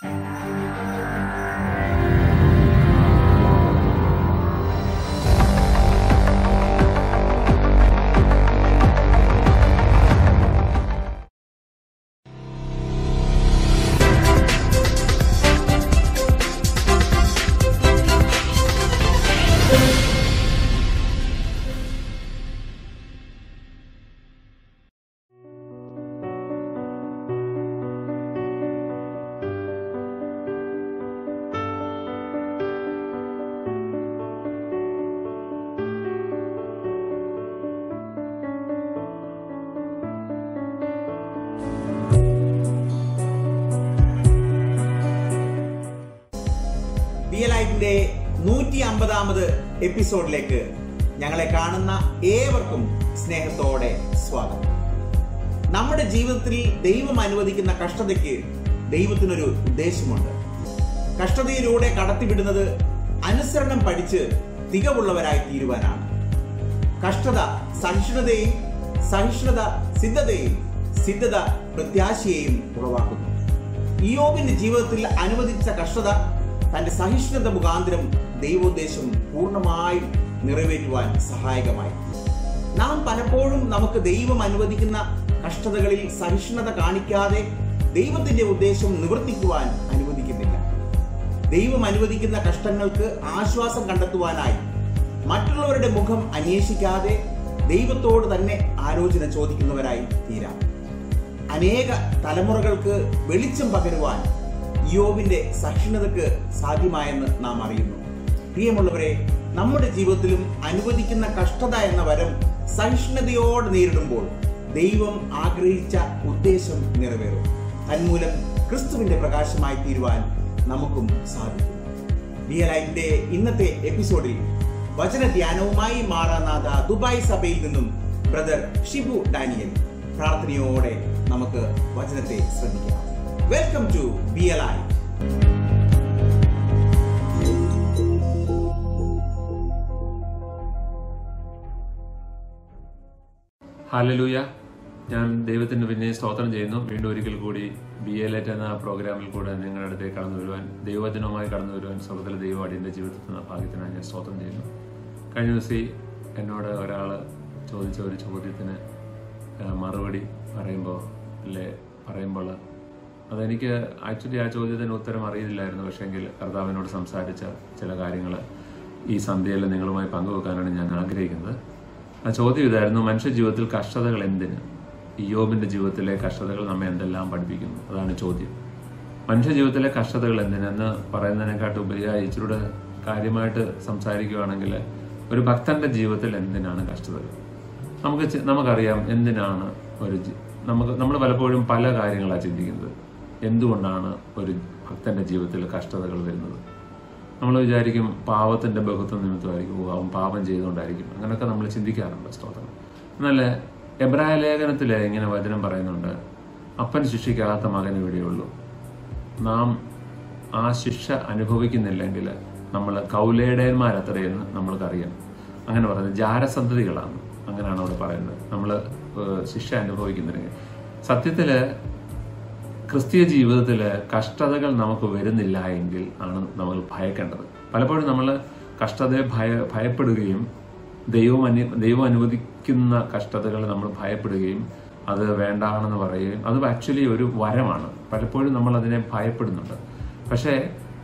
B ലൈഫിന്റെ നൂറ്റി അമ്പതാമത് എപ്പിസോഡിലേക്ക് ഞങ്ങളെ കാണുന്ന ഏവർക്കും സ്നേഹത്തോടെ സ്വാഗതം നമ്മുടെ ജീവിതത്തിൽ ദൈവം അനുവദിക്കുന്ന കഷ്ടതയ്ക്ക് ദൈവത്തിനൊരു ഉദ്ദേശമുണ്ട് കഷ്ടതയിലൂടെ കടത്തിവിടുന്നത് അനുസരണം പഠിച്ച് തികവുള്ളവരായി തീരുവാനാണ് കഷ്ടത സഹിഷ്ണുതയും സഹിഷ്ണുത സിദ്ധതയും സിദ്ധത പ്രത്യാശയെയും ഉളവാക്കുന്നു ഇയോബിന്റെ ജീവിതത്തിൽ അനുവദിച്ച കഷ്ടത തന്റെ സഹിഷ്ണുത മുഖാന്തരം ദൈവോദ്ദേശം പൂർണ്ണമായും നിറവേറ്റുവാൻ സഹായകമായി നാം പലപ്പോഴും നമുക്ക് ദൈവം അനുവദിക്കുന്ന കഷ്ടതകളിൽ സഹിഷ്ണുത കാണിക്കാതെ ദൈവത്തിന്റെ ഉദ്ദേശം നിവർത്തിക്കുവാൻ അനുവദിക്കുന്നില്ല ദൈവം അനുവദിക്കുന്ന കഷ്ടങ്ങൾക്ക് ആശ്വാസം കണ്ടെത്തുവാനായി മറ്റുള്ളവരുടെ മുഖം അന്വേഷിക്കാതെ ദൈവത്തോട് തന്നെ ആലോചന ചോദിക്കുന്നവരായി തീരാം അനേക തലമുറകൾക്ക് വെളിച്ചം പകരുവാൻ യോബിന്റെ സഹിഷ്ണുതക്ക് സാധ്യമായെന്ന് നാം അറിയുന്നു പ്രിയമുള്ളവരെ നമ്മുടെ ജീവിതത്തിലും അനുവദിക്കുന്ന കഷ്ടത എന്ന വരം സഹിഷ്ണുതയോടെ നേരിടുമ്പോൾ ദൈവം ആഗ്രഹിച്ച ഉദ്ദേശം നിറവേറും തന്മൂലം ക്രിസ്തുവിന്റെ പ്രകാശമായി തീരുവാൻ നമുക്കും സാധിക്കും റിയലൈഫിന്റെ ഇന്നത്തെ എപ്പിസോഡിൽ വചന ധ്യാനവുമായി മാറാനാഥ ദുബായ് സഭയിൽ നിന്നും ബ്രദർ ഷിബു ഡാനിയൽ പ്രാർത്ഥനയോടെ നമുക്ക് വചനത്തെ ശ്രദ്ധിക്കാം welcome to B L I hallelujah ഞാൻ ദൈവത്തിന് പിന്നെ സ്തോത്രം ചെയ്യുന്നു വീണ്ടും ഒരിക്കൽ കൂടി ബി എ ലെറ്റ് എന്ന പ്രോഗ്രാമിൽ കൂടെ നിങ്ങളുടെ അടുത്തേക്ക് കടന്നു വരുവാൻ ദൈവജനവുമായി കടന്നു വരുവാൻ സ്വർഗത്തിലെ ദൈവം അടിയൻ്റെ ജീവിതത്തിൽ എന്ന ഭാഗ്യത്തിനായി ഞാൻ സ്തോത്രം ചെയ്യുന്നു കഴിഞ്ഞ ദിവസം എന്നോട് ഒരാൾ ചോദിച്ച ഒരു ചോദ്യത്തിന് ആ, മറുപടി പറയുമ്പോൾ അല്ലേ പറയുമ്പോൾ അതെനിക്ക് ആക്ച്വലി ആ ചോദ്യത്തിന് ഉത്തരം അറിയില്ലായിരുന്നു പക്ഷേങ്കിൽ കർത്താവിനോട് സംസാരിച്ച ചില കാര്യങ്ങൾ ഈ സന്ധ്യയിൽ നിങ്ങളുമായി പങ്കുവെക്കാനാണ് ഞാൻ ആഗ്രഹിക്കുന്നത് ആ ചോദ്യം ഇതായിരുന്നു മനുഷ്യ ജീവിതത്തിൽ കഷ്ടതകൾ എന്തിന് ഇയോബിന്റെ ജീവിതത്തിലെ കഷ്ടതകൾ നമ്മെ എന്തെല്ലാം പഠിപ്പിക്കുന്നു അതാണ് ചോദ്യം മനുഷ്യ ജീവിതത്തിലെ കഷ്ടതകൾ എന്തിനെന്ന് പറയുന്നതിനെക്കാട്ട് ഉപരിയായി ഇച്ചിരൂടെ കാര്യമായിട്ട് സംസാരിക്കുകയാണെങ്കിൽ ഒരു ഭക്തന്റെ ജീവിതത്തിൽ എന്തിനാണ് കഷ്ടതകൾ നമുക്ക് ചി- നമുക്കറിയാം എന്തിനാണ് ഒരു ജി- നമുക്ക് നമ്മൾ പലപ്പോഴും പല കാര്യങ്ങളാണ് ചിന്തിക്കുന്നത് എന്തുകൊണ്ടാണ് ഒരു ഭക്തന്റെ ജീവിതത്തിൽ കഷ്ടതകൾ വരുന്നത് നമ്മൾ വിചാരിക്കും പാവത്തിന്റെ ബഹുത്വം നിമിത്തമായിരിക്കും ഓ, അവൻ പാപം ചെയ്തുകൊണ്ടായിരിക്കും അങ്ങനെയൊക്കെ നമ്മൾ ചിന്തിക്കാറുണ്ട് സ്തോത്രം എന്നാൽ എബ്രായ ലേഖനത്തിൽ ഇങ്ങനെ വചനം പറയുന്നുണ്ട് അപ്പൻ ശിക്ഷിക്കാത്ത മകൻ ഇവിടെയുള്ളൂ നാം ആ ശിക്ഷ അനുഭവിക്കുന്നില്ലെങ്കിൽ നമ്മൾ കൗലേടയന്മാരത്രയെന്ന് നമ്മൾക്കറിയാം അങ്ങനെ പറയുന്നത് ജാരസന്ധതികളാണ് അങ്ങനെയാണ് അവിടെ പറയുന്നത് നമ്മൾ ശിക്ഷ അനുഭവിക്കുന്നില്ലെങ്കിൽ സത്യത്തില് ക്രിസ്തീയ ജീവിതത്തിൽ കഷ്ടതകൾ നമുക്ക് വരുന്നില്ല എങ്കിൽ ആണ് നമ്മൾ ഭയക്കേണ്ടത് പലപ്പോഴും നമ്മൾ കഷ്ടതയെ ഭയ ഭയപ്പെടുകയും ദൈവം അനു ദൈവം അനുവദിക്കുന്ന കഷ്ടതകൾ നമ്മൾ ഭയപ്പെടുകയും അത് വേണ്ടാണെന്ന് പറയുകയും അത് ആക്ച്വലി ഒരു വരമാണ് പലപ്പോഴും നമ്മൾ അതിനെ ഭയപ്പെടുന്നുണ്ട് പക്ഷേ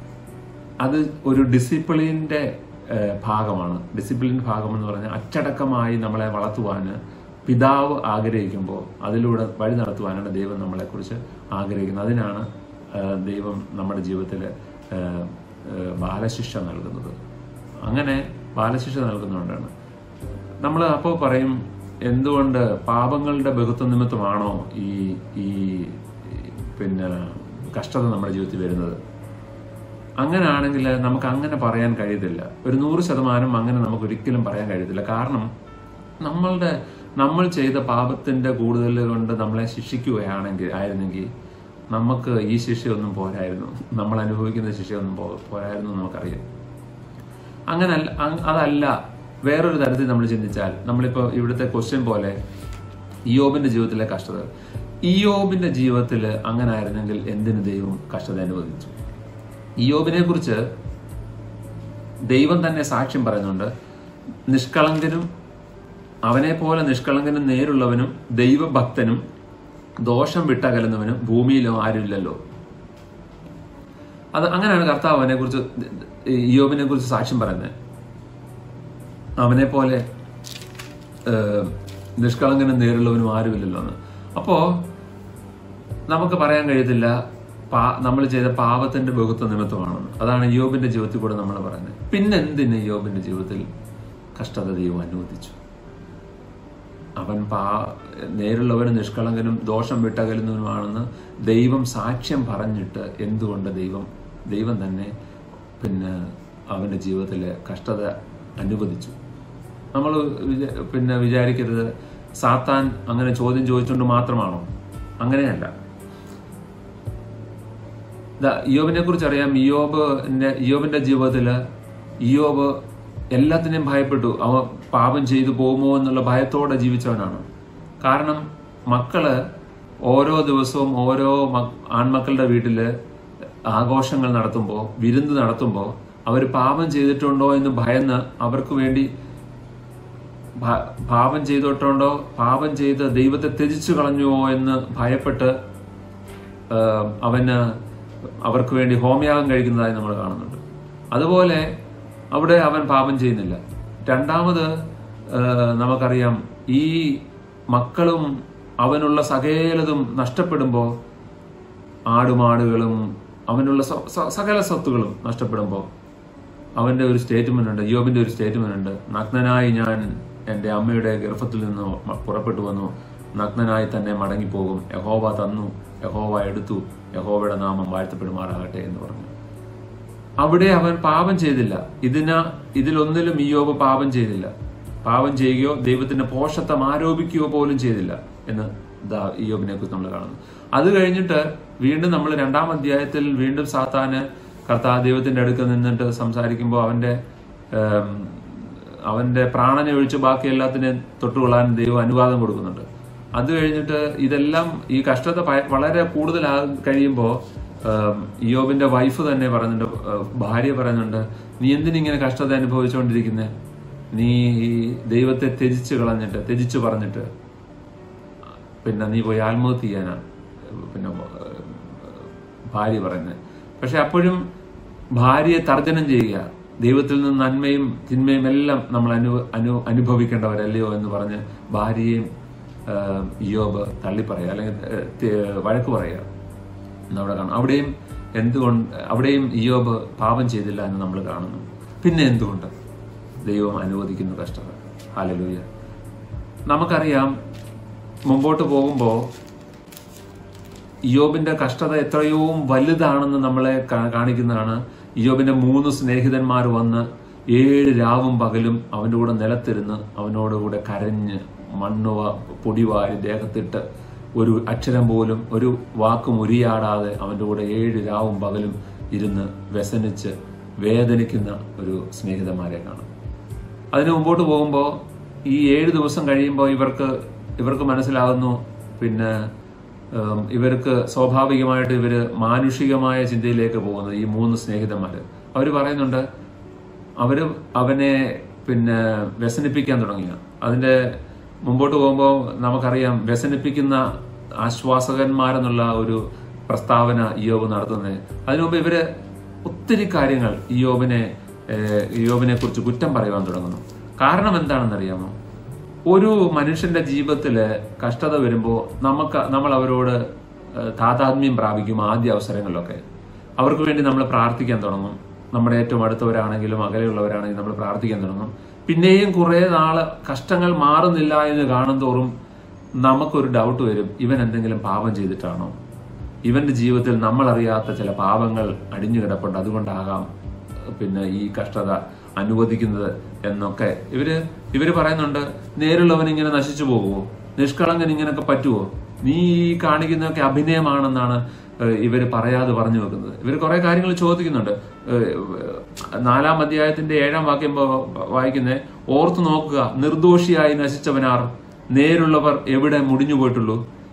അത് ഒരു ഡിസിപ്ലിൻ്റെ ഭാഗമാണ് ഡിസിപ്ലിൻ ഭാഗം എന്ന് പറഞ്ഞാൽ അച്ചടക്കമായി നമ്മളെ വളർത്തുവാൻ പിതാവ് ആഗ്രഹിക്കുമ്പോൾ അതിലൂടെ വഴി നടത്തുവാനാണ് ദൈവം നമ്മളെക്കുറിച്ച് ആഗ്രഹിക്കുന്നത് അതിനാണ് ആ, ദൈവം നമ്മുടെ ജീവിതത്തിൽ ആ, ആ, ബാലശിക്ഷ നൽകുന്നത് അങ്ങനെ ബാലശിക്ഷ നൽകുന്നതുകൊണ്ടാണ് നമ്മൾ അപ്പോൾ പറയും എന്തുകൊണ്ട് പാപങ്ങളുടെ ബഹുത്വ നിമിത്തമാണോ ഈ ഈ ഈ പിന്നെ കഷ്ടത നമ്മുടെ ജീവിതത്തിൽ വരുന്നത് അങ്ങനെയാണെങ്കിൽ നമുക്ക് അങ്ങനെ പറയാൻ കഴിയത്തില്ല ഒരു നൂറ് ശതമാനം അങ്ങനെ നമുക്ക് ഒരിക്കലും പറയാൻ കഴിയത്തില്ല കാരണം നമ്മളുടെ നമ്മൾ ചെയ്ത പാപത്തിന്റെ കൂടുതൽ കൊണ്ട് നമ്മളെ ശിക്ഷിക്കുകയാണെങ്കിൽ ആയിരുന്നെങ്കിൽ നമുക്ക് ഈ ശിക്ഷയൊന്നും പോരായിരുന്നു നമ്മൾ അനുഭവിക്കുന്ന ശിക്ഷയൊന്നും പോ- പോരായിരുന്നു എന്ന് നമുക്കറിയാം അങ്ങനെ അല്ല- അ- അതല്ല വേറൊരു തരത്തിൽ നമ്മൾ ചിന്തിച്ചാൽ നമ്മളിപ്പോൾ ഇവിടുത്തെ ക്വസ്റ്റ്യൻ പോലെ യോബിന്റെ ജീവിതത്തിലെ കഷ്ടത ഇയോബിന്റെ ജീവിതത്തിൽ അങ്ങനെ ആയിരുന്നെങ്കിൽ എന്തിന് ദൈവം കഷ്ടത അനുവദിച്ചു ഇയോബിനെ കുറിച്ച് ദൈവം തന്നെ സാക്ഷ്യം പറയുന്നുണ്ട് നിഷ്കളങ്കനും അവനെ പോലെ നിഷ്കളങ്കനും നേരുള്ളവനും ദൈവഭക്തനും ദോഷം വിട്ടകലുന്നവനും ഭൂമിയിലും ആരുമില്ലല്ലോ അത് അങ്ങനെയാണ് കർത്താവ് അവനെ കുറിച്ച് ഇയോബിനെ കുറിച്ച് സാക്ഷ്യം പറയുന്നത് അവനെ പോലെ ഏഹ്, നിഷ്കളങ്കനും നേരുള്ളവനും ആരുമില്ലല്ലോ എന്ന് അപ്പോ നമുക്ക് പറയാൻ കഴിയത്തില്ല പാ നമ്മൾ ചെയ്ത പാപത്തിന്റെ ബഹുത്വ നിമിത്തമാണെന്ന് അതാണ് യോബിന്റെ ജീവിതത്തിൽ കൂടെ നമ്മൾ പറയുന്നത് പിന്നെ എന്തിന് യോബിന്റെ ജീവിതത്തിൽ കഷ്ടത ദൈവം അനുവദിച്ചു അവൻ പാ നേരുള്ളവനും നിഷ്കളങ്കനും ദോഷം വിട്ടകലുന്നവനുമാണെന്ന് ദൈവം സാക്ഷ്യം പറഞ്ഞിട്ട് എന്തുകൊണ്ട് ദൈവം ദൈവം തന്നെ പിന്നെ അവന്റെ ജീവിതത്തിലെ കഷ്ടത അനുവദിച്ചു നമ്മൾ പിന്നെ വിചാരിക്കരുത് സാത്താൻ അങ്ങനെ ചോദ്യം ചോദിച്ചുകൊണ്ട് മാത്രമാണോ അങ്ങനെയല്ല ഇയോബിനെ കുറിച്ച് അറിയാം ഇയോബിന്റെ ഇയോബിന്റെ ജീവിതത്തില് ഇയോബ് എല്ലാത്തിനെയും ഭയപ്പെട്ടു അവൻ പാപം ചെയ്തു പോകുമോ എന്നുള്ള ഭയത്തോടെ ജീവിച്ചവനാണ് കാരണം മക്കള് ഓരോ ദിവസവും ഓരോ മ- ആൺമക്കളുടെ വീട്ടില് ആഘോഷങ്ങൾ നടത്തുമ്പോൾ വിരുന്ന് നടത്തുമ്പോൾ അവർ പാപം ചെയ്തിട്ടുണ്ടോ എന്ന് ഭയന്ന് അവർക്ക് വേണ്ടി ഭ- പാപം ചെയ്തിട്ടുണ്ടോ പാപം ചെയ്ത് ദൈവത്തെ ത്യജിച്ചു കളഞ്ഞുവോ എന്ന് ഭയപ്പെട്ട് ആഹ് അവന് അവർക്ക് വേണ്ടി ഹോമയാഗം കഴിക്കുന്നതായി നമ്മൾ കാണുന്നുണ്ട് അതുപോലെ അവിടെ അവൻ പാപം ചെയ്യുന്നില്ല രണ്ടാമത് ആഹ് നമുക്കറിയാം ഈ മക്കളും അവനുള്ള സകലതും നഷ്ടപ്പെടുമ്പോൾ ആടുമാടുകളും അവനുള്ള സ- സ- സകല സ്വത്തുകളും നഷ്ടപ്പെടുമ്പോൾ അവന്റെ ഒരു സ്റ്റേറ്റ്മെന്റ് ഉണ്ട് യോബിന്റെ ഒരു സ്റ്റേറ്റ്മെന്റ് ഉണ്ട് നഗ്നനായി ഞാൻ എൻ്റെ അമ്മയുടെ ഗർഭത്തിൽ നിന്ന് മ- പുറപ്പെട്ടു വന്നു നഗ്നനായി തന്നെ മടങ്ങിപ്പോകും യഹോവ തന്നു യഹോവ എടുത്തു യഹോവയുടെ നാമം വാഴ്ത്തപ്പെടുമാറാകട്ടെ എന്ന് പറഞ്ഞു അവിടെ അവൻ പാപം ചെയ്തില്ല ഇതിന ഇതിലൊന്നിലും ഇയോബ് പാപം ചെയ്തില്ല പാപം ചെയ്യുകയോ ദൈവത്തിന്റെ പോഷത്വം ആരോപിക്കുകയോ പോലും ചെയ്തില്ല എന്ന് ദാ ഇയോബിനെ കുറിച്ച് നമ്മൾ കാണുന്നു അത് കഴിഞ്ഞിട്ട് വീണ്ടും നമ്മൾ രണ്ടാം അധ്യായത്തിൽ വീണ്ടും സാത്താന് കർത്താ ദൈവത്തിന്റെ അടുക്കൽ നിന്നിട്ട് സംസാരിക്കുമ്പോൾ അവന്റെ ഏം, അവന്റെ പ്രാണനെ ഒഴിച്ച് ബാക്കി എല്ലാത്തിനെയും തൊട്ടുകൊള്ളാൻ ദൈവം അനുവാദം കൊടുക്കുന്നുണ്ട് അത് കഴിഞ്ഞിട്ട് ഇതെല്ലാം ഈ കഷ്ടത ഭയ- വളരെ കൂടുതലാ കഴിയുമ്പോൾ ഇയോബിന്റെ വൈഫ് തന്നെ പറയുന്നുണ്ട് ഏഹ് ഭാര്യ പറയുന്നുണ്ട് നീ എന്തിനിങ്ങനെ കഷ്ടത അനുഭവിച്ചുകൊണ്ടിരിക്കുന്നേ നീ ഈ ദൈവത്തെ ത്യജിച്ചു കളഞ്ഞിട്ട് ത്യജിച്ചു പറഞ്ഞിട്ട് പിന്നെ നീ പോയി ആത്മഹത്യ ചെയ്യാനാണ് പിന്നെ ഏഹ്, ഭാര്യ പറയുന്നത് പക്ഷെ അപ്പോഴും ഭാര്യയെ തർജ്ജനം ചെയ്യുക ദൈവത്തിൽ നിന്ന് നന്മയും തിന്മയും എല്ലാം നമ്മൾ അനു അനു അനുഭവിക്കേണ്ടവരല്ലയോ എന്ന് പറഞ്ഞ് ഭാര്യയെയും ഏഹ്, ഇയോബ് തള്ളിപ്പറയുക അല്ലെങ്കിൽ ഏഹ്, തി- വഴക്ക് പറയുക എന്നവിടെ കാണാം അവിടെയും എന്തുകൊണ്ട് അവിടെയും ഇയോബ് പാപം ചെയ്തില്ല എന്ന് നമ്മൾ കാണുന്നു പിന്നെ എന്തുകൊണ്ട് ദൈവം അനുവദിക്കുന്നു കഷ്ടത ഹാലലൂയ നമുക്കറിയാം മുമ്പോട്ട് പോകുമ്പോൾ ഇയോബിന്റെ കഷ്ടത എത്രയോ വലുതാണെന്ന് നമ്മളെ കാ- കാണിക്കുന്നതാണ് ഇയോബിന്റെ മൂന്ന് സ്നേഹിതന്മാർ വന്ന് ഏഴ് രാവും പകലും അവന്റെ കൂടെ നിലത്തിരുന്ന് അവനോട് കൂടെ കരഞ്ഞ് മണ്ണ് വാ- പൊടി വാരി ദേഹത്തിട്ട് ഒരു അക്ഷരം പോലും ഒരു വാക്കും ഉരിയാടാതെ അവന്റെ കൂടെ ഏഴ് രാവും പകലും ഇരുന്ന് വ്യസനിച്ച് വേദനിക്കുന്ന ഒരു സ്നേഹിതന്മാരെ കാണാം അതിന് മുമ്പോട്ട് പോകുമ്പോൾ ഈ ഏഴ് ദിവസം കഴിയുമ്പോൾ ഇവർക്ക് ഇവർക്ക് മനസ്സിലാകുന്നു പിന്നെ ഉം, ഇവർക്ക് സ്വാഭാവികമായിട്ട് ഇവര് മാനുഷികമായ ചിന്തയിലേക്ക് പോകുന്നു ഈ മൂന്ന് സ്നേഹിതന്മാര് അവർ പറയുന്നുണ്ട് അവര് അവനെ പിന്നെ വ്യസനിപ്പിക്കാൻ തുടങ്ങിയ അതിന്റെ മുമ്പോട്ട് പോകുമ്പോൾ നമുക്കറിയാം വ്യസനിപ്പിക്കുന്ന ആശ്വാസകന്മാരെന്നുള്ള ഒരു പ്രസ്താവന ഇയോബ് നടത്തുന്നത് അതിനു മുമ്പ് ഇവര് ഒത്തിരി കാര്യങ്ങൾ ഇയോബിനെ ഏഹ്, ഇയോബിനെ കുറിച്ച് കുറ്റം പറയുവാൻ തുടങ്ങുന്നു കാരണം എന്താണെന്നറിയാമോ ഒരു മനുഷ്യന്റെ ജീവിതത്തില് കഷ്ടത വരുമ്പോൾ നമുക്ക് നമ്മൾ അവരോട് ഏഹ്, താതാത്മ്യം പ്രാപിക്കും ആദ്യ അവസരങ്ങളിലൊക്കെ അവർക്ക് വേണ്ടി നമ്മൾ പ്രാർത്ഥിക്കാൻ തുടങ്ങും നമ്മുടെ ഏറ്റവും അടുത്തവരാണെങ്കിലും അകലെയുള്ളവരാണെങ്കിലും നമ്മൾ പ്രാർത്ഥിക്കാൻ തുടങ്ങും പിന്നെയും കുറെ നാള് കഷ്ടങ്ങൾ മാറുന്നില്ല എന്ന് കാണും തോറും നമുക്കൊരു ഡൗട്ട് വരും ഇവൻ എന്തെങ്കിലും പാപം ചെയ്തിട്ടാണോ ഇവന്റെ ജീവിതത്തിൽ നമ്മൾ അറിയാത്ത ചില പാപങ്ങൾ അടിഞ്ഞു കിടപ്പുണ്ട് അതുകൊണ്ടാകാം പിന്നെ ഈ കഷ്ടത അനുവദിക്കുന്നത് എന്നൊക്കെ ഇവര് ഇവര് പറയുന്നുണ്ട് നേരുള്ളവൻ ഇങ്ങനെ നശിച്ചു പോകുമോ നിഷ്കളങ്കൻ ഇങ്ങനൊക്കെ പറ്റുമോ നീ ഈ കാണിക്കുന്നതൊക്കെ അഭിനയമാണെന്നാണ് ഏഹ്, ഇവര് പറയാതെ പറഞ്ഞു വെക്കുന്നത് ഇവര് കുറെ കാര്യങ്ങൾ ചോദിക്കുന്നുണ്ട് ഏഹ്, നാലാം അധ്യായത്തിന്റെ ഏഴാം വാക്യം വായിക്കുന്നത് ഓർത്തു നോക്കുക നിർദോഷിയായി നശിച്ചവനാർ നേരുള്ളവർ എവിടെ മുടിഞ്ഞു പോയിട്ടുള്ളൂ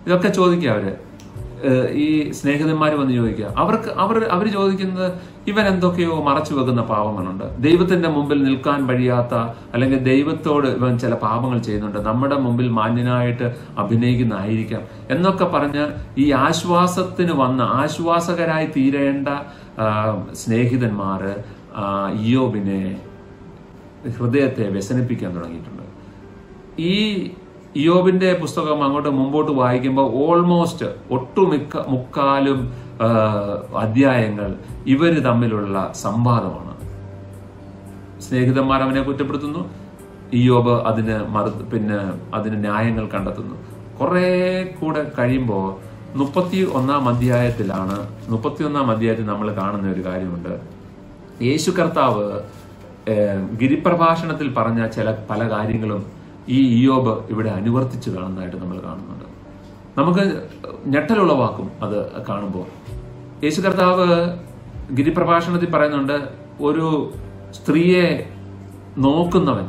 ഇതൊക്കെ ചോദിക്കുക അവര് ഏഹ് ഈ സ്നേഹിതന്മാർ വന്ന് ചോദിക്കുക അവർക്ക് അവർ അവർ ചോദിക്കുന്നത് ഇവൻ എന്തൊക്കെയോ മറച്ചു വെക്കുന്ന പാവങ്ങളുണ്ട് ദൈവത്തിന്റെ മുമ്പിൽ നിൽക്കാൻ കഴിയാത്ത അല്ലെങ്കിൽ ദൈവത്തോട് ഇവൻ ചില പാപങ്ങൾ ചെയ്യുന്നുണ്ട് നമ്മുടെ മുമ്പിൽ മാന്യനായിട്ട് അഭിനയിക്കുന്നതായിരിക്കാം എന്നൊക്കെ പറഞ്ഞ് ഈ ആശ്വാസത്തിന് വന്ന ആശ്വാസകരായി തീരേണ്ട ആ, സ്നേഹിതന്മാര് ആ, ഇയ്യോബിനെ ഹൃദയത്തെ വ്യസനിപ്പിക്കാൻ തുടങ്ങിയിട്ടുണ്ട് ഈ ഇയോബിന്റെ പുസ്തകം അങ്ങോട്ട് മുമ്പോട്ട് വായിക്കുമ്പോൾ ഓൾമോസ്റ്റ് ഒട്ടുമിക്ക മുക്കാലും ആ, അധ്യായങ്ങൾ ഇവര് തമ്മിലുള്ള സംവാദമാണ് സ്നേഹിതന്മാർ അവനെ കുറ്റപ്പെടുത്തുന്നു ഇയോബ് അതിന് മറു പിന്നെ അതിന് ന്യായങ്ങൾ കണ്ടെത്തുന്നു കുറെ കൂടെ കഴിയുമ്പോൾ മുപ്പത്തി ഒന്നാം അധ്യായത്തിലാണ് മുപ്പത്തി ഒന്നാം അധ്യായത്തിൽ നമ്മൾ കാണുന്ന ഒരു കാര്യമുണ്ട് യേശു കർത്താവ് ഏഹ്, ഗിരിപ്രഭാഷണത്തിൽ പറഞ്ഞ ചില പല കാര്യങ്ങളും ഈ ഇയോബ് ഇവിടെ അനുവർത്തിച്ച് കാണുന്നതായിട്ട് നമ്മൾ കാണുന്നുണ്ട് നമുക്ക് ഞെട്ടലുളവാക്കും അത് കാണുമ്പോൾ യേശു കർത്താവ് ഗിരിപ്രഭാഷണത്തിൽ പറയുന്നുണ്ട് ഒരു സ്ത്രീയെ നോക്കുന്നവൻ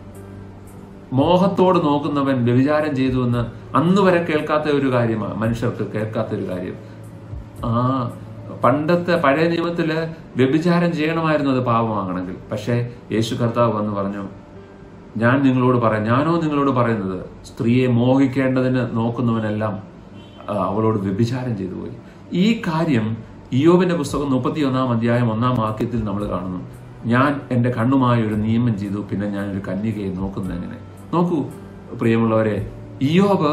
മോഹത്തോട് നോക്കുന്നവൻ വ്യഭിചാരം ചെയ്തു എന്ന് അന്ന് വരെ കേൾക്കാത്ത ഒരു കാര്യമാണ് മനുഷ്യർക്ക് കേൾക്കാത്ത ഒരു കാര്യം ആ പണ്ടത്തെ പഴയ നിയമത്തില് വ്യഭിചാരം ചെയ്യണമായിരുന്നു അത് പാപമാകണമെങ്കിൽ പക്ഷേ യേശു കർത്താവ് വന്ന് പറഞ്ഞു ഞാൻ നിങ്ങളോട് പറയാം ഞാനോ നിങ്ങളോട് പറയുന്നത് സ്ത്രീയെ മോഹിക്കേണ്ടതിന് നോക്കുന്നവനെല്ലാം ആ, അവളോട് വ്യഭിചാരം ചെയ്തു പോയി ഈ കാര്യം ഇയോബിന്റെ പുസ്തകം മുപ്പത്തി ഒന്നാം അധ്യായം ഒന്നാം വാക്യത്തിൽ നമ്മൾ കാണുന്നു ഞാൻ എന്റെ കണ്ണുമായി ഒരു നിയമം ചെയ്തു പിന്നെ ഞാൻ ഒരു കന്യകയെ നോക്കുന്നത് എങ്ങനെ നോക്കൂ പ്രിയമുള്ളവരെ ഇയോബ്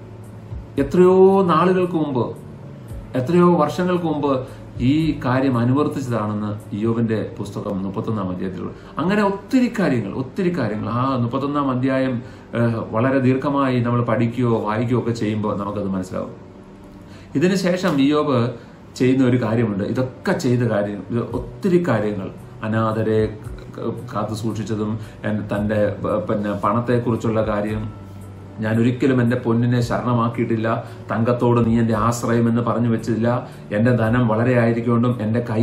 എത്രയോ നാളുകൾക്ക് മുമ്പ് എത്രയോ വർഷങ്ങൾക്ക് മുമ്പ് ഈ കാര്യം അനുവർത്തിച്ചതാണെന്ന് ഇയോബിന്റെ പുസ്തകം മുപ്പത്തൊന്നാം അധ്യായത്തിൽ അങ്ങനെ ഒത്തിരി കാര്യങ്ങൾ ഒത്തിരി കാര്യങ്ങൾ ആ മുപ്പത്തൊന്നാം അധ്യായം ഏഹ്, വളരെ ദീർഘമായി നമ്മൾ പഠിക്കുകയോ വായിക്കുകയോ ഒക്കെ ചെയ്യുമ്പോൾ നമുക്കത് മനസ്സിലാവും ഇതിന് ശേഷം ഇയോബ് ചെയ്യുന്ന ഒരു കാര്യമുണ്ട് ഇതൊക്കെ ചെയ്ത കാര്യം ഇത് ഒത്തിരി കാര്യങ്ങൾ അനാഥരെ ക- കാത്തു സൂക്ഷിച്ചതും എൻ- തന്റെ പ- പിന്നെ പണത്തെക്കുറിച്ചുള്ള കാര്യം ഞാൻ ഒരിക്കലും എൻ്റെ പൊന്നിനെ ശരണമാക്കിയിട്ടില്ല തങ്കത്തോട് നീ എൻ്റെ ആശ്രയം എന്ന് പറഞ്ഞു വെച്ചില്ല എൻ്റെ ധനം വളരെ ആയിരിക്കൊണ്ടും എൻ്റെ കൈ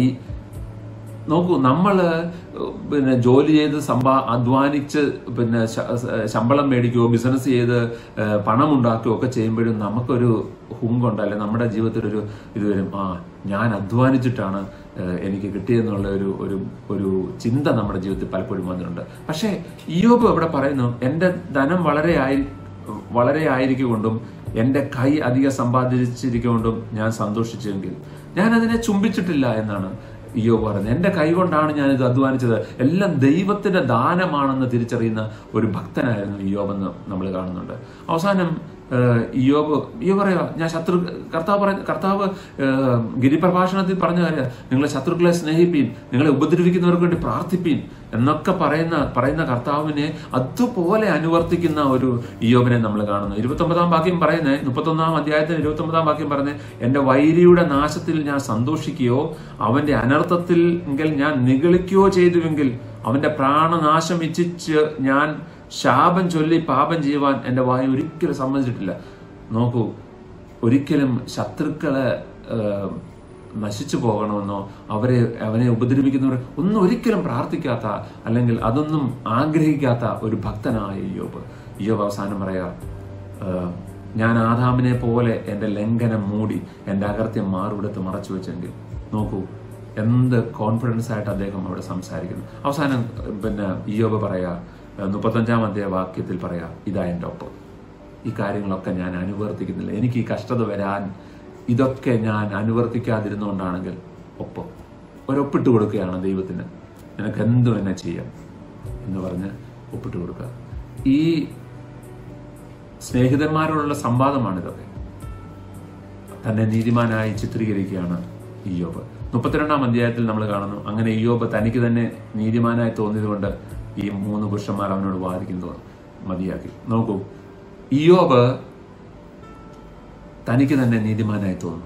നോക്കൂ നമ്മള് പിന്നെ ജോലി ചെയ്ത് സമ്പാ അധ്വാനിച്ച് പിന്നെ ശ- ശമ്പളം മേടിക്കുകയോ ബിസിനസ് ചെയ്ത് ഏഹ്, പണം ഉണ്ടാക്കുകയോ ഒക്കെ ചെയ്യുമ്പോഴും നമുക്കൊരു ഹുങ്കുണ്ട് അല്ലെ നമ്മുടെ ജീവിതത്തിൽ ഒരു ഇത് വരും ആ ഞാൻ അധ്വാനിച്ചിട്ടാണ് ഏഹ്, എനിക്ക് കിട്ടിയെന്നുള്ള ഒരു ഒരു ഒരു ചിന്ത നമ്മുടെ ജീവിതത്തിൽ പലപ്പോഴും വന്നിട്ടുണ്ട് പക്ഷേ ഇയോബ് ഇവിടെ പറയുന്നു എൻ്റെ ധനം വളരെ ആയി വളരെ ആയിരിക്കൊണ്ടും എൻ്റെ കൈ അധികം സമ്പാദിച്ചിരിക്കൊണ്ടും ഞാൻ സന്തോഷിച്ചെങ്കിൽ ഞാൻ അതിനെ ചുംബിച്ചിട്ടില്ല എന്നാണ് ഇയോ പറയുന്നത് എൻ്റെ കൈ കൊണ്ടാണ് ഞാൻ ഇത് അധ്വാനിച്ചത് എല്ലാം ദൈവത്തിന്റെ ദാനമാണെന്ന് തിരിച്ചറിയുന്ന ഒരു ഭക്തനായിരുന്നു ഇയോബെന്ന് നമ്മൾ കാണുന്നുണ്ട് അവസാനം ഏഹ്, ഇയോബ് ഇയോ പറയാ ഞാൻ ശത്രു കർത്താവ് പറ കർത്താവ് ഏഹ്, ഗിരിപ്രഭാഷണത്തിൽ പറഞ്ഞ കാര്യം നിങ്ങളെ ശത്രുക്കളെ സ്നേഹിപ്പീൻ നിങ്ങളെ ഉപദ്രവിക്കുന്നവർക്ക് വേണ്ടി പ്രാർത്ഥിപ്പീൻ എന്നൊക്കെ പറയുന്ന പറയുന്ന കർത്താവിനെ അതുപോലെ അനുവർത്തിക്കുന്ന ഒരു ഇയോബിനെ നമ്മൾ കാണുന്നു ഇരുപത്തൊമ്പതാം വാക്യം പറയുന്നത് മുപ്പത്തൊന്നാം അധ്യായത്തിന് ഇരുപത്തൊമ്പതാം വാക്യം പറയുന്നത് എന്റെ വൈരിയുടെ നാശത്തിൽ ഞാൻ സന്തോഷിക്കുകയോ അവന്റെ അനർത്ഥത്തിൽ എങ്കിൽ ഞാൻ നിഗളിക്കുകയോ ചെയ്തുവെങ്കിൽ അവന്റെ പ്രാണനാശം ഇച്ഛിച്ച് ഞാൻ ശാപം ചൊല്ലി പാപം ചെയ്യുവാൻ എന്റെ വായു ഒരിക്കലും സമ്മതിച്ചിട്ടില്ല നോക്കൂ ഒരിക്കലും ശത്രുക്കളെ ഏഹ്, നശിച്ചു പോകണമെന്നോ അവരെ അവനെ ഉപദ്രവിക്കുന്നവർ ഒന്നും ഒരിക്കലും പ്രാർത്ഥിക്കാത്ത അല്ലെങ്കിൽ അതൊന്നും ആഗ്രഹിക്കാത്ത ഒരു ഭക്തനായ യോബ് യോബ് അവസാനം പറയാ ഏഹ്, ഞാൻ ആദാമിനെ പോലെ എൻ്റെ ലംഘനം മൂടി എൻ്റെ അകർത്യം മാറുവിടത്ത് മറച്ചു വെച്ചെങ്കിൽ നോക്കൂ എന്ത് കോൺഫിഡൻസ് ആയിട്ട് അദ്ദേഹം അവിടെ സംസാരിക്കുന്നു അവസാനം ഏഹ്, പിന്നെ ഇയോബ് പറയാ ഏഹ്, മുപ്പത്തഞ്ചാം അധ്യായ വാക്യത്തിൽ പറയാ ഇതാ എൻ്റെ ഒപ്പം ഈ കാര്യങ്ങളൊക്കെ ഞാൻ അനുവർത്തിക്കുന്നില്ല എനിക്ക് ഈ കഷ്ടത വരാൻ ഇതൊക്കെ ഞാൻ അനുവർത്തിക്കാതിരുന്നുകൊണ്ടാണെങ്കിൽ ഒപ്പം ഒരൊപ്പിട്ട് കൊടുക്കുകയാണ് ദൈവത്തിന് നിനക്ക് എന്തും എന്നെ ചെയ്യാം എന്ന് പറഞ്ഞ് ഒപ്പിട്ട് കൊടുക്കുക ഈ സ്നേഹിതന്മാരോടുള്ള സംവാദമാണ് ഇതൊക്കെ തന്നെ നീതിമാനായി ചിത്രീകരിക്കുകയാണ് ഇയോബ് മുപ്പത്തിരണ്ടാം അധ്യായത്തിൽ നമ്മൾ കാണുന്നു അങ്ങനെ ഇയോബ് തനിക്ക് തന്നെ നീതിമാനായി തോന്നിയതുകൊണ്ട് ഈ മൂന്ന് പുരുഷന്മാർ അവനോട് വാദിക്കുന്നത് മതിയാക്കി നോക്കൂ ഇയോബ് തനിക്ക് തന്നെ നീതിമാനായി തോന്നുന്നു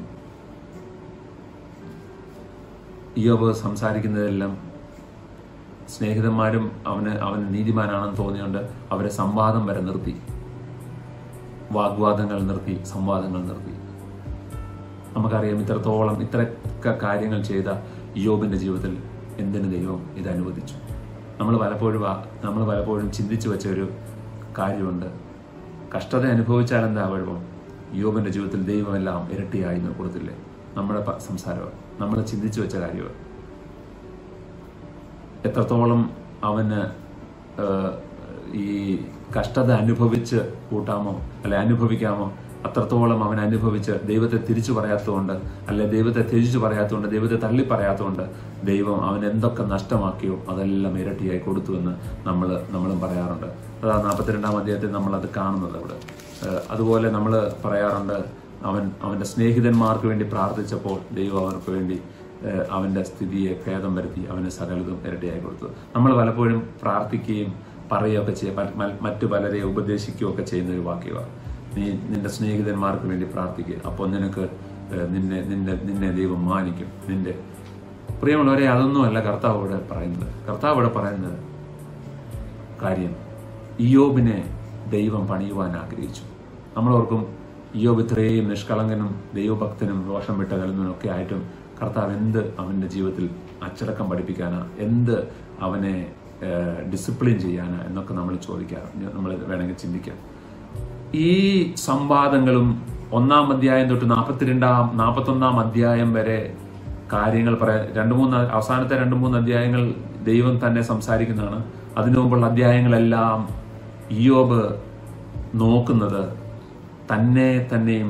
ഇയോബ് സംസാരിക്കുന്നതെല്ലാം സ്നേഹിതന്മാരും അവന് അവന് നീതിമാനാണെന്ന് തോന്നിയുകൊണ്ട് അവരെ സംവാദം വരെ നിർത്തി വാഗ്വാദങ്ങൾ നിർത്തി സംവാദങ്ങൾ നിർത്തി നമുക്കറിയാം ഇത്രത്തോളം ഇത്രയൊക്കെ കാര്യങ്ങൾ ചെയ്ത യോബിന്റെ ജീവിതത്തിൽ എന്തിന് ദൈവം ഇത് അനുവദിച്ചു നമ്മൾ പലപ്പോഴും ആ- നമ്മൾ പലപ്പോഴും ചിന്തിച്ചു വെച്ച ഒരു കാര്യമുണ്ട് കഷ്ടത അനുഭവിച്ചാൽ എന്താ കുഴപ്പം യോബിന്റെ ജീവിതത്തിൽ ദൈവമെല്ലാം ഇരട്ടിയായി എന്ന് കൊടുത്തില്ലേ നമ്മുടെ പ- സംസാരം നമ്മൾ ചിന്തിച്ചു വെച്ച കാര്യമാണ് എത്രത്തോളം അവന് ഏഹ്, ഈ കഷ്ടത അനുഭവിച്ച് കൂട്ടാമോ അല്ലെ അനുഭവിക്കാമോ അത്രത്തോളം അവൻ അനുഭവിച്ച് ദൈവത്തെ തിരിച്ചു പറയാത്തതുകൊണ്ട് അല്ലെ ദൈവത്തെ ത്യജിച്ചു പറയാത്തതുകൊണ്ട് ദൈവത്തെ തള്ളി പറയാത്തതുകൊണ്ട് ദൈവം അവൻ എന്തൊക്കെ നഷ്ടമാക്കിയോ അതെല്ലാം ഇരട്ടിയായി കൊടുത്തു എന്ന് നമ്മൾ നമ്മളും പറയാറുണ്ട് അതാ നാൽപ്പത്തിരണ്ടാം അധ്യായത്തിൽ നമ്മൾ അത് കാണുന്നത് അവിടെ ഏഹ്, അതുപോലെ നമ്മൾ പറയാറുണ്ട് അവൻ അവന്റെ സ്നേഹിതന്മാർക്ക് വേണ്ടി പ്രാർത്ഥിച്ചപ്പോൾ ദൈവം അവർക്ക് വേണ്ടി ഏഹ് അവന്റെ സ്ഥിതിയെ ഭേദം വരുത്തി അവന് സകലതും ഇരട്ടിയായി കൊടുത്തു നമ്മൾ പലപ്പോഴും പ്രാർത്ഥിക്കുകയും പറയുകയൊക്കെ ചെയ്യുക മറ്റു പലരെ ഉപദേശിക്കുകയൊക്കെ ചെയ്യുന്ന ഒരു വാക്യമാണ് നീ നിന്റെ സ്നേഹിതന്മാർക്ക് വേണ്ടി പ്രാർത്ഥിക്കുക അപ്പോൾ നിനക്ക് ഏഹ് നിന്നെ നിന്നെ നിന്നെ ദൈവം മാനിക്കും നിന്റെ പ്രിയമുള്ളവരെ അതൊന്നുമല്ല കർത്താവ് ഇവിടെ പറയുന്നത് കർത്താവ് ഇവിടെ പറയുന്നത് കാര്യം ഇയോബിനെ ദൈവം പണിയുവാൻ ആഗ്രഹിച്ചു നമ്മളോർക്കും ഇയോബ് ഇത്രയും നിഷ്കളങ്കനും ദൈവഭക്തനും ദോഷം വിട്ടകലുന്നതിനും ഒക്കെ ആയിട്ടും കർത്താവ് എന്ത് അവന്റെ ജീവിതത്തിൽ അച്ചടക്കം പഠിപ്പിക്കാനാ എന്ത് അവനെ ഡിസിപ്ലിൻ ചെയ്യാനാ എന്നൊക്കെ നമ്മൾ ചോദിക്കാം നമ്മൾ വേണമെങ്കിൽ ചിന്തിക്കാം ഈ സംവാദങ്ങളും ഒന്നാം അധ്യായം തൊട്ട് നാൽപ്പത്തിരണ്ടാം നാൽപ്പത്തൊന്നാം അധ്യായം വരെ കാര്യങ്ങൾ പറയാൻ രണ്ട് മൂന്ന് അവസാനത്തെ രണ്ട് മൂന്ന് അധ്യായങ്ങൾ ദൈവം തന്നെ സംസാരിക്കുന്നതാണ് അതിനു മുമ്പുള്ള അധ്യായങ്ങളെല്ലാം ഇയോബ് നോക്കുന്നത് തന്നെ തന്നെയും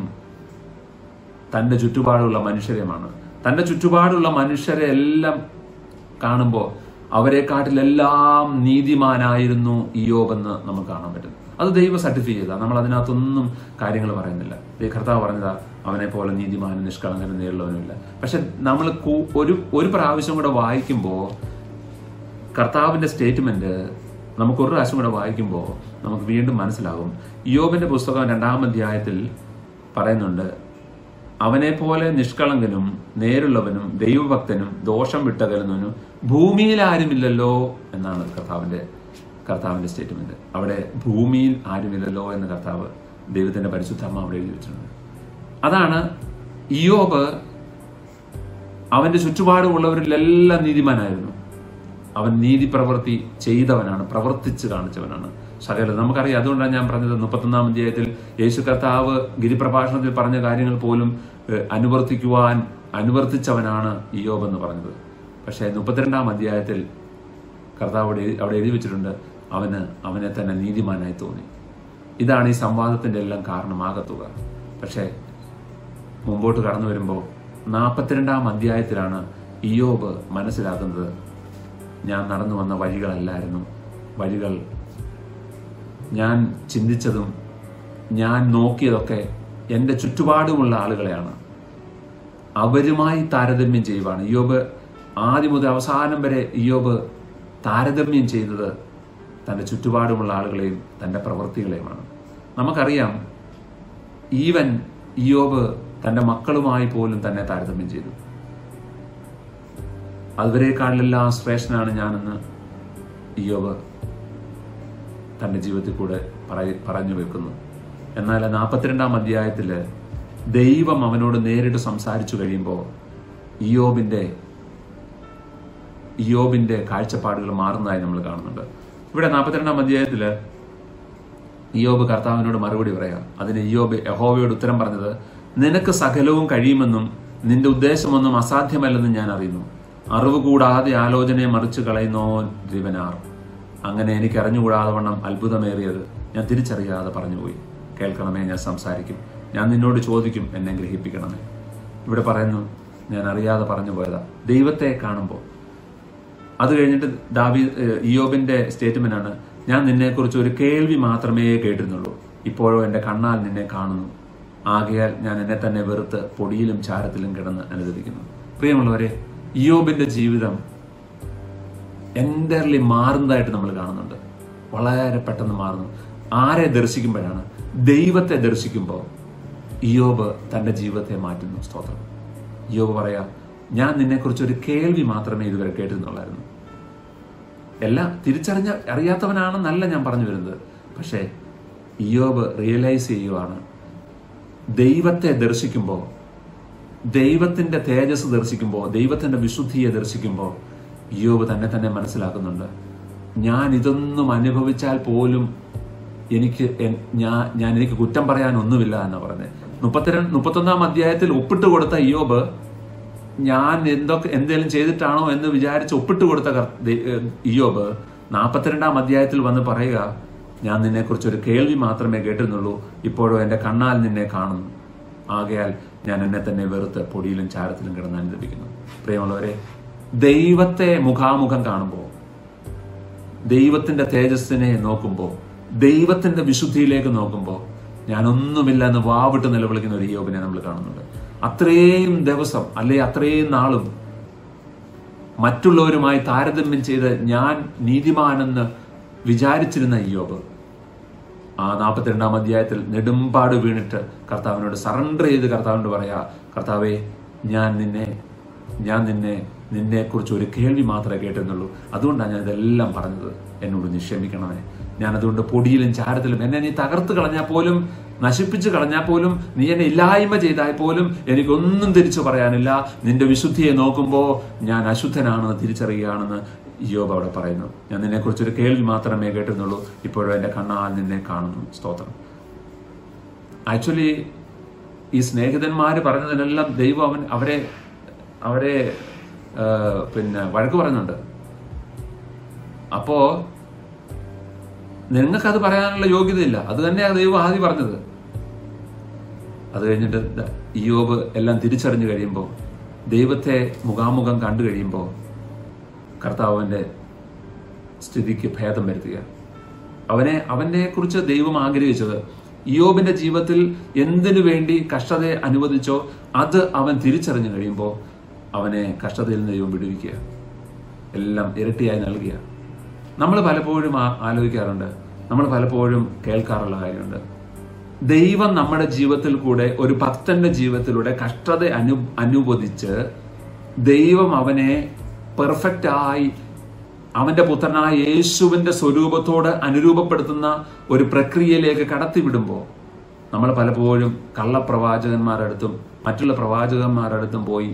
തന്റെ ചുറ്റുപാടുള്ള മനുഷ്യരെയുമാണ് തന്റെ ചുറ്റുപാടുള്ള മനുഷ്യരെ എല്ലാം കാണുമ്പോൾ അവരെക്കാട്ടിലെല്ലാം നീതിമാനായിരുന്നു ഇയോബെന്ന് നമുക്ക് കാണാൻ പറ്റും അത് ദൈവം സർട്ടിഫൈ ചെയ്താ നമ്മൾ അതിനകത്തൊന്നും കാര്യങ്ങൾ പറയുന്നില്ല ദൈവ കർത്താവ് പറഞ്ഞതാ അവനെ പോലെ നീതിമാനും നിഷ്കളങ്കനും നേരിടുന്നവനുമില്ല പക്ഷെ നമ്മൾ കൂ- ഒരു ഒരു പ്രാവശ്യം കൂടെ വായിക്കുമ്പോൾ കർത്താവിന്റെ സ്റ്റേറ്റ്മെന്റ് നമുക്ക് ഒരു പ്രാവശ്യം കൂടെ വായിക്കുമ്പോൾ നമുക്ക് വീണ്ടും മനസ്സിലാകും യോബിന്റെ പുസ്തകം രണ്ടാം അധ്യായത്തിൽ പറയുന്നുണ്ട് അവനെ പോലെ നിഷ്കളങ്കനും നേരുള്ളവനും ദൈവഭക്തനും ദോഷം വിട്ടകലുന്നവനും ഭൂമിയിൽ ആരുമില്ലല്ലോ എന്നാണ് കർത്താവിന്റെ കർത്താവിന്റെ സ്റ്റേറ്റ്മെന്റ് അവിടെ ഭൂമിയിൽ ആരുമില്ലല്ലോ എന്ന് കർത്താവ് ദൈവത്തിന്റെ പരിശുദ്ധമ്മ അവിടെ എഴുതി വെച്ചിട്ടുണ്ട് അതാണ് ഇയോബ് അവന്റെ ചുറ്റുപാടുമുള്ളവരിലെല്ലാം നീതിമാനായിരുന്നു അവൻ നീതി പ്രവൃത്തി ചെയ്തവനാണ് പ്രവർത്തിച്ച് കാണിച്ചവനാണ് സകലം നമുക്കറിയാം അതുകൊണ്ടാണ് ഞാൻ പറഞ്ഞത് മുപ്പത്തൊന്നാം അധ്യായത്തിൽ യേശു കർത്താവ് ഗിരിപ്രഭാഷണത്തിൽ പറഞ്ഞ കാര്യങ്ങൾ പോലും ഏഹ്, അനുവർത്തിക്കുവാൻ അനുവർത്തിച്ചവനാണ് ഇയോബ് എന്ന് പറഞ്ഞത് പക്ഷേ മുപ്പത്തിരണ്ടാം അധ്യായത്തിൽ കർത്താവ് അവിടെ എഴുതി- അവിടെ എഴുതി വെച്ചിട്ടുണ്ട് അവന് അവനെ തന്നെ നീതിമാനായി തോന്നി ഇതാണ് ഈ സംവാദത്തിന്റെ എല്ലാം കാരണമാകത്തുക പക്ഷേ മുമ്പോട്ട് കടന്നു വരുമ്പോൾ നാൽപ്പത്തിരണ്ടാം അധ്യായത്തിലാണ് ഇയോബ് മനസ്സിലാക്കുന്നത് ഞാൻ നടന്നു വന്ന വഴികളല്ലായിരുന്നു വഴികൾ ഞാൻ ചിന്തിച്ചതും ഞാൻ നോക്കിയതൊക്കെ എൻ്റെ ചുറ്റുപാടുമുള്ള ആളുകളെയാണ് അവരുമായി താരതമ്യം ചെയ്യുവാണ് ഇയോബ് ആദ്യം മുതൽ അവസാനം വരെ ഇയോബ് താരതമ്യം ചെയ്തത് തൻ്റെ ചുറ്റുപാടുമുള്ള ആളുകളെയും തൻ്റെ പ്രവൃത്തികളെയുമാണ് നമുക്കറിയാം ഈവൻ ഇയോബ് തൻ്റെ മക്കളുമായി പോലും തന്നെ താരതമ്യം ചെയ്തു അതുവരെക്കാളിലെല്ലാം ശ്രേഷ്ഠനാണ് ഞാനെന്ന് ഇയോബ് തൻ്റെ ജീവിതത്തിൽ കൂടെ പറയ- പറഞ്ഞു വെക്കുന്നു എന്നാൽ നാൽപ്പത്തിരണ്ടാം അധ്യായത്തിൽ ദൈവം അവനോട് നേരിട്ട് സംസാരിച്ചു കഴിയുമ്പോൾ ഇയോബിന്റെ ഇയോബിന്റെ കാഴ്ചപ്പാടുകൾ മാറുന്നതായി നമ്മൾ കാണുന്നുണ്ട് ഇവിടെ നാൽപ്പത്തിരണ്ടാം അധ്യായത്തില് ഇയോബ് കർത്താവിനോട് മറുപടി പറയാം അതിന് ഇയോബ് യഹോവയോട് ഉത്തരം പറഞ്ഞത് നിനക്ക് സകലവും കഴിയുമെന്നും നിന്റെ ഉദ്ദേശമൊന്നും അസാധ്യമല്ലെന്നും ഞാൻ അറിയുന്നു അറിവ് കൂടാതെ ആലോചനയെ മറിച്ചു കളയുന്നോ ജീവനാർ അങ്ങനെ എനിക്ക് അറിഞ്ഞുകൂടാതെ വണ്ണം അത്ഭുതമേറിയത് ഞാൻ തിരിച്ചറിയാതെ പറഞ്ഞുപോയി കേൾക്കണമേ ഞാൻ സംസാരിക്കും ഞാൻ നിന്നോട് ചോദിക്കും എന്നെ ഗ്രഹിപ്പിക്കണമേ ഇവിടെ പറയുന്നു ഞാൻ അറിയാതെ പറഞ്ഞു പോയതാ ദൈവത്തെ കാണുമ്പോൾ അത് കഴിഞ്ഞിട്ട് ദാവി ഏഹ് ഇയോബിന്റെ സ്റ്റേറ്റ്മെന്റ് ആണ് ഞാൻ നിന്നെക്കുറിച്ച് ഒരു കേൾവി മാത്രമേ കേട്ടിരുന്നുള്ളൂ ഇപ്പോഴോ എന്റെ കണ്ണാൽ നിന്നെ കാണുന്നു ആകയാൽ ഞാൻ എന്നെ തന്നെ വെറുത്ത് പൊടിയിലും ചാരത്തിലും കിടന്ന് അനുദപിക്കുന്നു പ്രിയമുള്ളവരെ ഇയോബിന്റെ ജീവിതം എൻ്റർലി മാറുന്നതായിട്ട് നമ്മൾ കാണുന്നുണ്ട് വളരെ പെട്ടെന്ന് മാറുന്നു ആരെ ദർശിക്കുമ്പോഴാണ് ദൈവത്തെ ദർശിക്കുമ്പോൾ ഇയോബ് തന്റെ ജീവിതത്തെ മാറ്റുന്നു സ്തോത്രം ഇയോബ് പറയാ ഞാൻ നിന്നെക്കുറിച്ച് ഒരു കേൾവി മാത്രമേ ഇതുവരെ കേട്ടിരുന്നുള്ളായിരുന്നു എല്ലാം തിരിച്ചറിഞ്ഞ അറിയാത്തവനാണെന്നല്ല ഞാൻ പറഞ്ഞു വരുന്നത് പക്ഷേ ഇയോബ് റിയലൈസ് ചെയ്യുവാണ് ദൈവത്തെ ദർശിക്കുമ്പോൾ ദൈവത്തിന്റെ തേജസ് ദർശിക്കുമ്പോൾ ദൈവത്തിന്റെ വിശുദ്ധിയെ ദർശിക്കുമ്പോൾ ഇയോബ് തന്നെ തന്നെ മനസ്സിലാക്കുന്നുണ്ട് ഞാൻ ഇതൊന്നും അനുഭവിച്ചാൽ പോലും എനിക്ക് എൻ- ഞാൻ ഞാൻ എനിക്ക് കുറ്റം പറയാൻ ഒന്നുമില്ല എന്ന് പറഞ്ഞത് മുപ്പത്തിരണ്ട് മുപ്പത്തൊന്നാം അധ്യായത്തിൽ ഒപ്പിട്ട് കൊടുത്ത ഇയോബ് ഞാൻ എന്തൊക്കെ എന്തെങ്കിലും ചെയ്തിട്ടാണോ എന്ന് വിചാരിച്ച് ഒപ്പിട്ട് കൊടുത്ത കർ- ദൈ- ഏഹ് ഇയ്യോബ് നാൽപ്പത്തിരണ്ടാം അധ്യായത്തിൽ വന്ന് പറയുക ഞാൻ നിന്നെക്കുറിച്ച് ഒരു കേൾവി മാത്രമേ കേട്ടിരുന്നുള്ളൂ ഇപ്പോഴോ എന്റെ കണ്ണാൽ നിന്നെ കാണുന്നു ആകയാൽ ഞാൻ എന്നെ തന്നെ വെറുത്ത് പൊടിയിലും ചാരത്തിലും കിടന്ന് അനുദപിക്കുന്നു പ്രിയമുള്ളവരെ ദൈവത്തെ മുഖാമുഖം കാണുമ്പോൾ ദൈവത്തിന്റെ തേജസ്സിനെ നോക്കുമ്പോൾ ദൈവത്തിന്റെ വിശുദ്ധിയിലേക്ക് നോക്കുമ്പോൾ ഞാനൊന്നുമില്ല എന്ന് വാവിട്ട് നിലവിളിക്കുന്ന ഒരു യോബിനെ നമ്മൾ കാണുന്നുണ്ട് അത്രയും ദിവസം അല്ലെ അത്രയും നാളും മറ്റുള്ളവരുമായി താരതമ്യം ചെയ്ത് ഞാൻ നീതിമാനെന്ന് വിചാരിച്ചിരുന്ന ഇയോബ് ആ നാൽപ്പത്തിരണ്ടാം അധ്യായത്തിൽ നെടുമ്പാട് വീണിട്ട് കർത്താവിനോട് സറണ്ടർ ചെയ്ത് കർത്താവിനോട് പറയാ കർത്താവേ ഞാൻ നിന്നെ ഞാൻ നിന്നെ നിന്നെ കുറിച്ച് ഒരു കേൾവി മാത്രമേ കേട്ടിരുന്നുള്ളൂ അതുകൊണ്ടാണ് ഞാൻ ഇതെല്ലാം പറഞ്ഞത് എന്നോട് നീ ക്ഷമിക്കണമേ ഞാൻ അതുകൊണ്ട് പൊടിയിലും ചാരത്തിലും എന്നെ നീ തകർത്ത് കളഞ്ഞാൽ പോലും നശിപ്പിച്ച് കളഞ്ഞാൽ പോലും നീ എന്നെ ഇല്ലായ്മ ചെയ്താൽ പോലും എനിക്കൊന്നും തിരിച്ചു പറയാനില്ല നിന്റെ വിശുദ്ധിയെ നോക്കുമ്പോൾ ഞാൻ അശുദ്ധനാണെന്ന് തിരിച്ചറിയുകയാണെന്ന് യോബ് അവിടെ പറയുന്നു ഞാൻ നിന്നെക്കുറിച്ച് ഒരു കേൾവി മാത്രമേ കേട്ടിരുന്നുള്ളൂ ഇപ്പോഴും എൻ്റെ കണ്ണാൽ നിന്നെ കാണുന്നു സ്തോത്രം ആക്ച്വലി ഈ സ്നേഹിതന്മാർ പറഞ്ഞതിനെല്ലാം ദൈവം അവൻ അവരെ അവരെ ആ, പിന്നെ വഴക്ക് പറയുന്നുണ്ട് അപ്പോ നിങ്ങൾക്കത് പറയാനുള്ള യോഗ്യതയില്ല അത് തന്നെയാണ് ദൈവം ആദ്യം പറഞ്ഞത് അത് കഴിഞ്ഞിട്ട് ദ- ഇയ്യോബ് എല്ലാം തിരിച്ചറിഞ്ഞു കഴിയുമ്പോൾ ദൈവത്തെ മുഖാമുഖം കണ്ടു കഴിയുമ്പോൾ കർത്താവിൻ്റെ സ്ഥിതിക്ക് ഭേദം വരുത്തുക അവനെ അവനെ കുറിച്ച് ദൈവം ആഗ്രഹിച്ചത് ഇയോബിന്റെ ജീവിതത്തിൽ എന്തിനു വേണ്ടി കഷ്ടതയെ അനുവദിച്ചോ അത് അവൻ തിരിച്ചറിഞ്ഞു കഴിയുമ്പോൾ അവനെ കഷ്ടതയിൽ നിന്ന് ദൈവം വിടുവിക്കുക എല്ലാം ഇരട്ടിയായി നൽകുക നമ്മൾ പലപ്പോഴും ആ- ആലോചിക്കാറുണ്ട് നമ്മൾ പലപ്പോഴും കേൾക്കാറുള്ള കാര്യമുണ്ട് ദൈവം നമ്മുടെ ജീവിതത്തിൽ കൂടെ ഒരു ഭക്തന്റെ ജീവിതത്തിലൂടെ കഷ്ടത അനു അനുവദിച്ച് ദൈവം അവനെ പെർഫെക്റ്റ് ആയി അവന്റെ പുത്രനായ യേശുവിന്റെ സ്വരൂപത്തോട് അനുരൂപപ്പെടുത്തുന്ന ഒരു പ്രക്രിയയിലേക്ക് കടത്തിവിടുമ്പോൾ നമ്മൾ പലപ്പോഴും കള്ളപ്രവാചകന്മാരുടെ അടുത്തും മറ്റുള്ള പ്രവാചകന്മാരുടെ അടുത്തും പോയി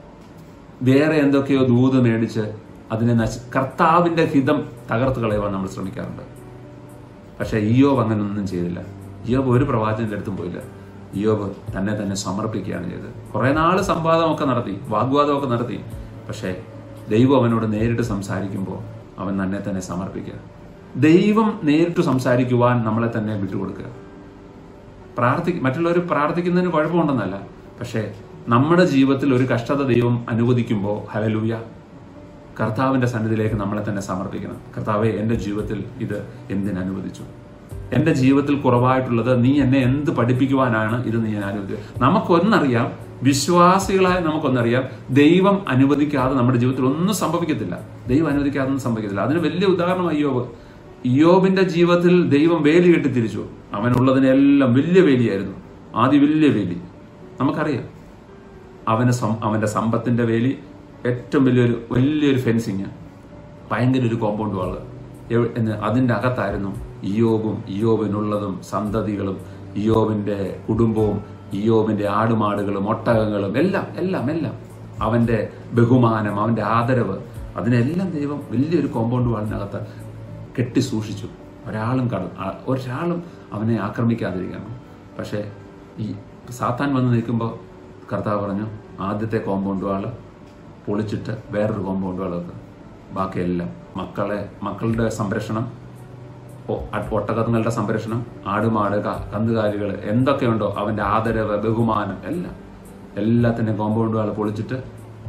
വേറെ എന്തൊക്കെയോ ദൂത് മേടിച്ച് അതിനെ നശി കർത്താവിന്റെ ഹിതം തകർത്ത് കളയുവാൻ നമ്മൾ ശ്രമിക്കാറുണ്ട് പക്ഷെ ഇയോബ് അങ്ങനൊന്നും ചെയ്തില്ല ഇയോബ് ഒരു പ്രവാചകന്റെ അടുത്തും പോയില്ല ഇയോബ് തന്നെ തന്നെ സമർപ്പിക്കുകയാണ് ചെയ്തത് കുറെ നാള് സംവാദമൊക്കെ നടത്തി വാഗ്വാദമൊക്കെ നടത്തി പക്ഷേ ദൈവം അവനോട് നേരിട്ട് സംസാരിക്കുമ്പോൾ അവൻ തന്നെ തന്നെ സമർപ്പിക്കുക ദൈവം നേരിട്ട് സംസാരിക്കുവാൻ നമ്മളെ തന്നെ വിട്ടുകൊടുക്കുക പ്രാർത്ഥി മറ്റുള്ളവർ പ്രാർത്ഥിക്കുന്നതിന് കുഴപ്പമുണ്ടെന്നല്ല പക്ഷേ നമ്മുടെ ജീവിതത്തിൽ ഒരു കഷ്ടത ദൈവം അനുവദിക്കുമ്പോൾ ഹലലൂയ കർത്താവിന്റെ സന്നിധിയിലേക്ക് നമ്മളെ തന്നെ സമർപ്പിക്കണം കർത്താവെ എൻ്റെ ജീവിതത്തിൽ ഇത് എന്തിനനുവദിച്ചു എൻ്റെ ജീവിതത്തിൽ കുറവായിട്ടുള്ളത് നീ എന്നെ എന്ത് പഠിപ്പിക്കുവാനാണ് ഇത് നീ അനുവദിച്ചത് നമുക്കൊന്നറിയാം വിശ്വാസികളായ നമുക്കൊന്നറിയാം ദൈവം അനുവദിക്കാതെ നമ്മുടെ ജീവിതത്തിൽ ഒന്നും സംഭവിക്കത്തില്ല ദൈവം അനുവദിക്കാതെ ഒന്നും സംഭവിക്കത്തില്ല അതിന് വലിയ ഉദാഹരണം അയ്യോബ് ഇയോബിന്റെ ജീവിതത്തിൽ ദൈവം വേലി കെട്ടി തിരിച്ചു അവനുള്ളതിനെല്ലാം വലിയ വേലിയായിരുന്നു ആദ്യ വലിയ വേലി നമുക്കറിയാം അവന് സം- അവന്റെ സമ്പത്തിന്റെ വേലി ഏറ്റവും വലിയൊരു വലിയൊരു ഫെൻസിങ് ഭയങ്കര ഒരു കോമ്പൗണ്ട് വാള് എവ്- എന്ന് അതിന്റെ അകത്തായിരുന്നു ഇയോബും ഇയോബിനുള്ളതും സന്തതികളും ഇയോബിന്റെ കുടുംബവും ഇയോബിന്റെ ആടുമാടുകളും ഒട്ടകങ്ങളും എല്ലാം എല്ലാം എല്ലാം അവന്റെ ബഹുമാനം അവന്റെ ആദരവ് അതിനെല്ലാം ദൈവം വലിയൊരു കോമ്പൗണ്ട് വാളിനകത്ത് കെട്ടി സൂക്ഷിച്ചു ഒരാളും കട ആ- ഒരാളും അവനെ ആക്രമിക്കാതിരിക്കണം പക്ഷേ ഈ സാത്താൻ വന്ന് നിൽക്കുമ്പോൾ കർത്താവ് പറഞ്ഞു ആദ്യത്തെ കോമ്പൗണ്ട് വാള് പൊളിച്ചിട്ട് വേറൊരു കോമ്പൗണ്ട് വാൾ വെക്കുക ബാക്കിയെല്ലാം മക്കളെ മക്കളുടെ സംരക്ഷണം ഒ- അ- ഒട്ടകങ്ങളുടെ സംരക്ഷണം ആടുമാട് ക- കന്നുകാലികൾ എന്തൊക്കെയുണ്ടോ അവന്റെ ആദരവ് ബഹുമാനം എല്ലാം എല്ലാത്തിൻ്റെയും കോമ്പൗണ്ട് വാൾ പൊളിച്ചിട്ട്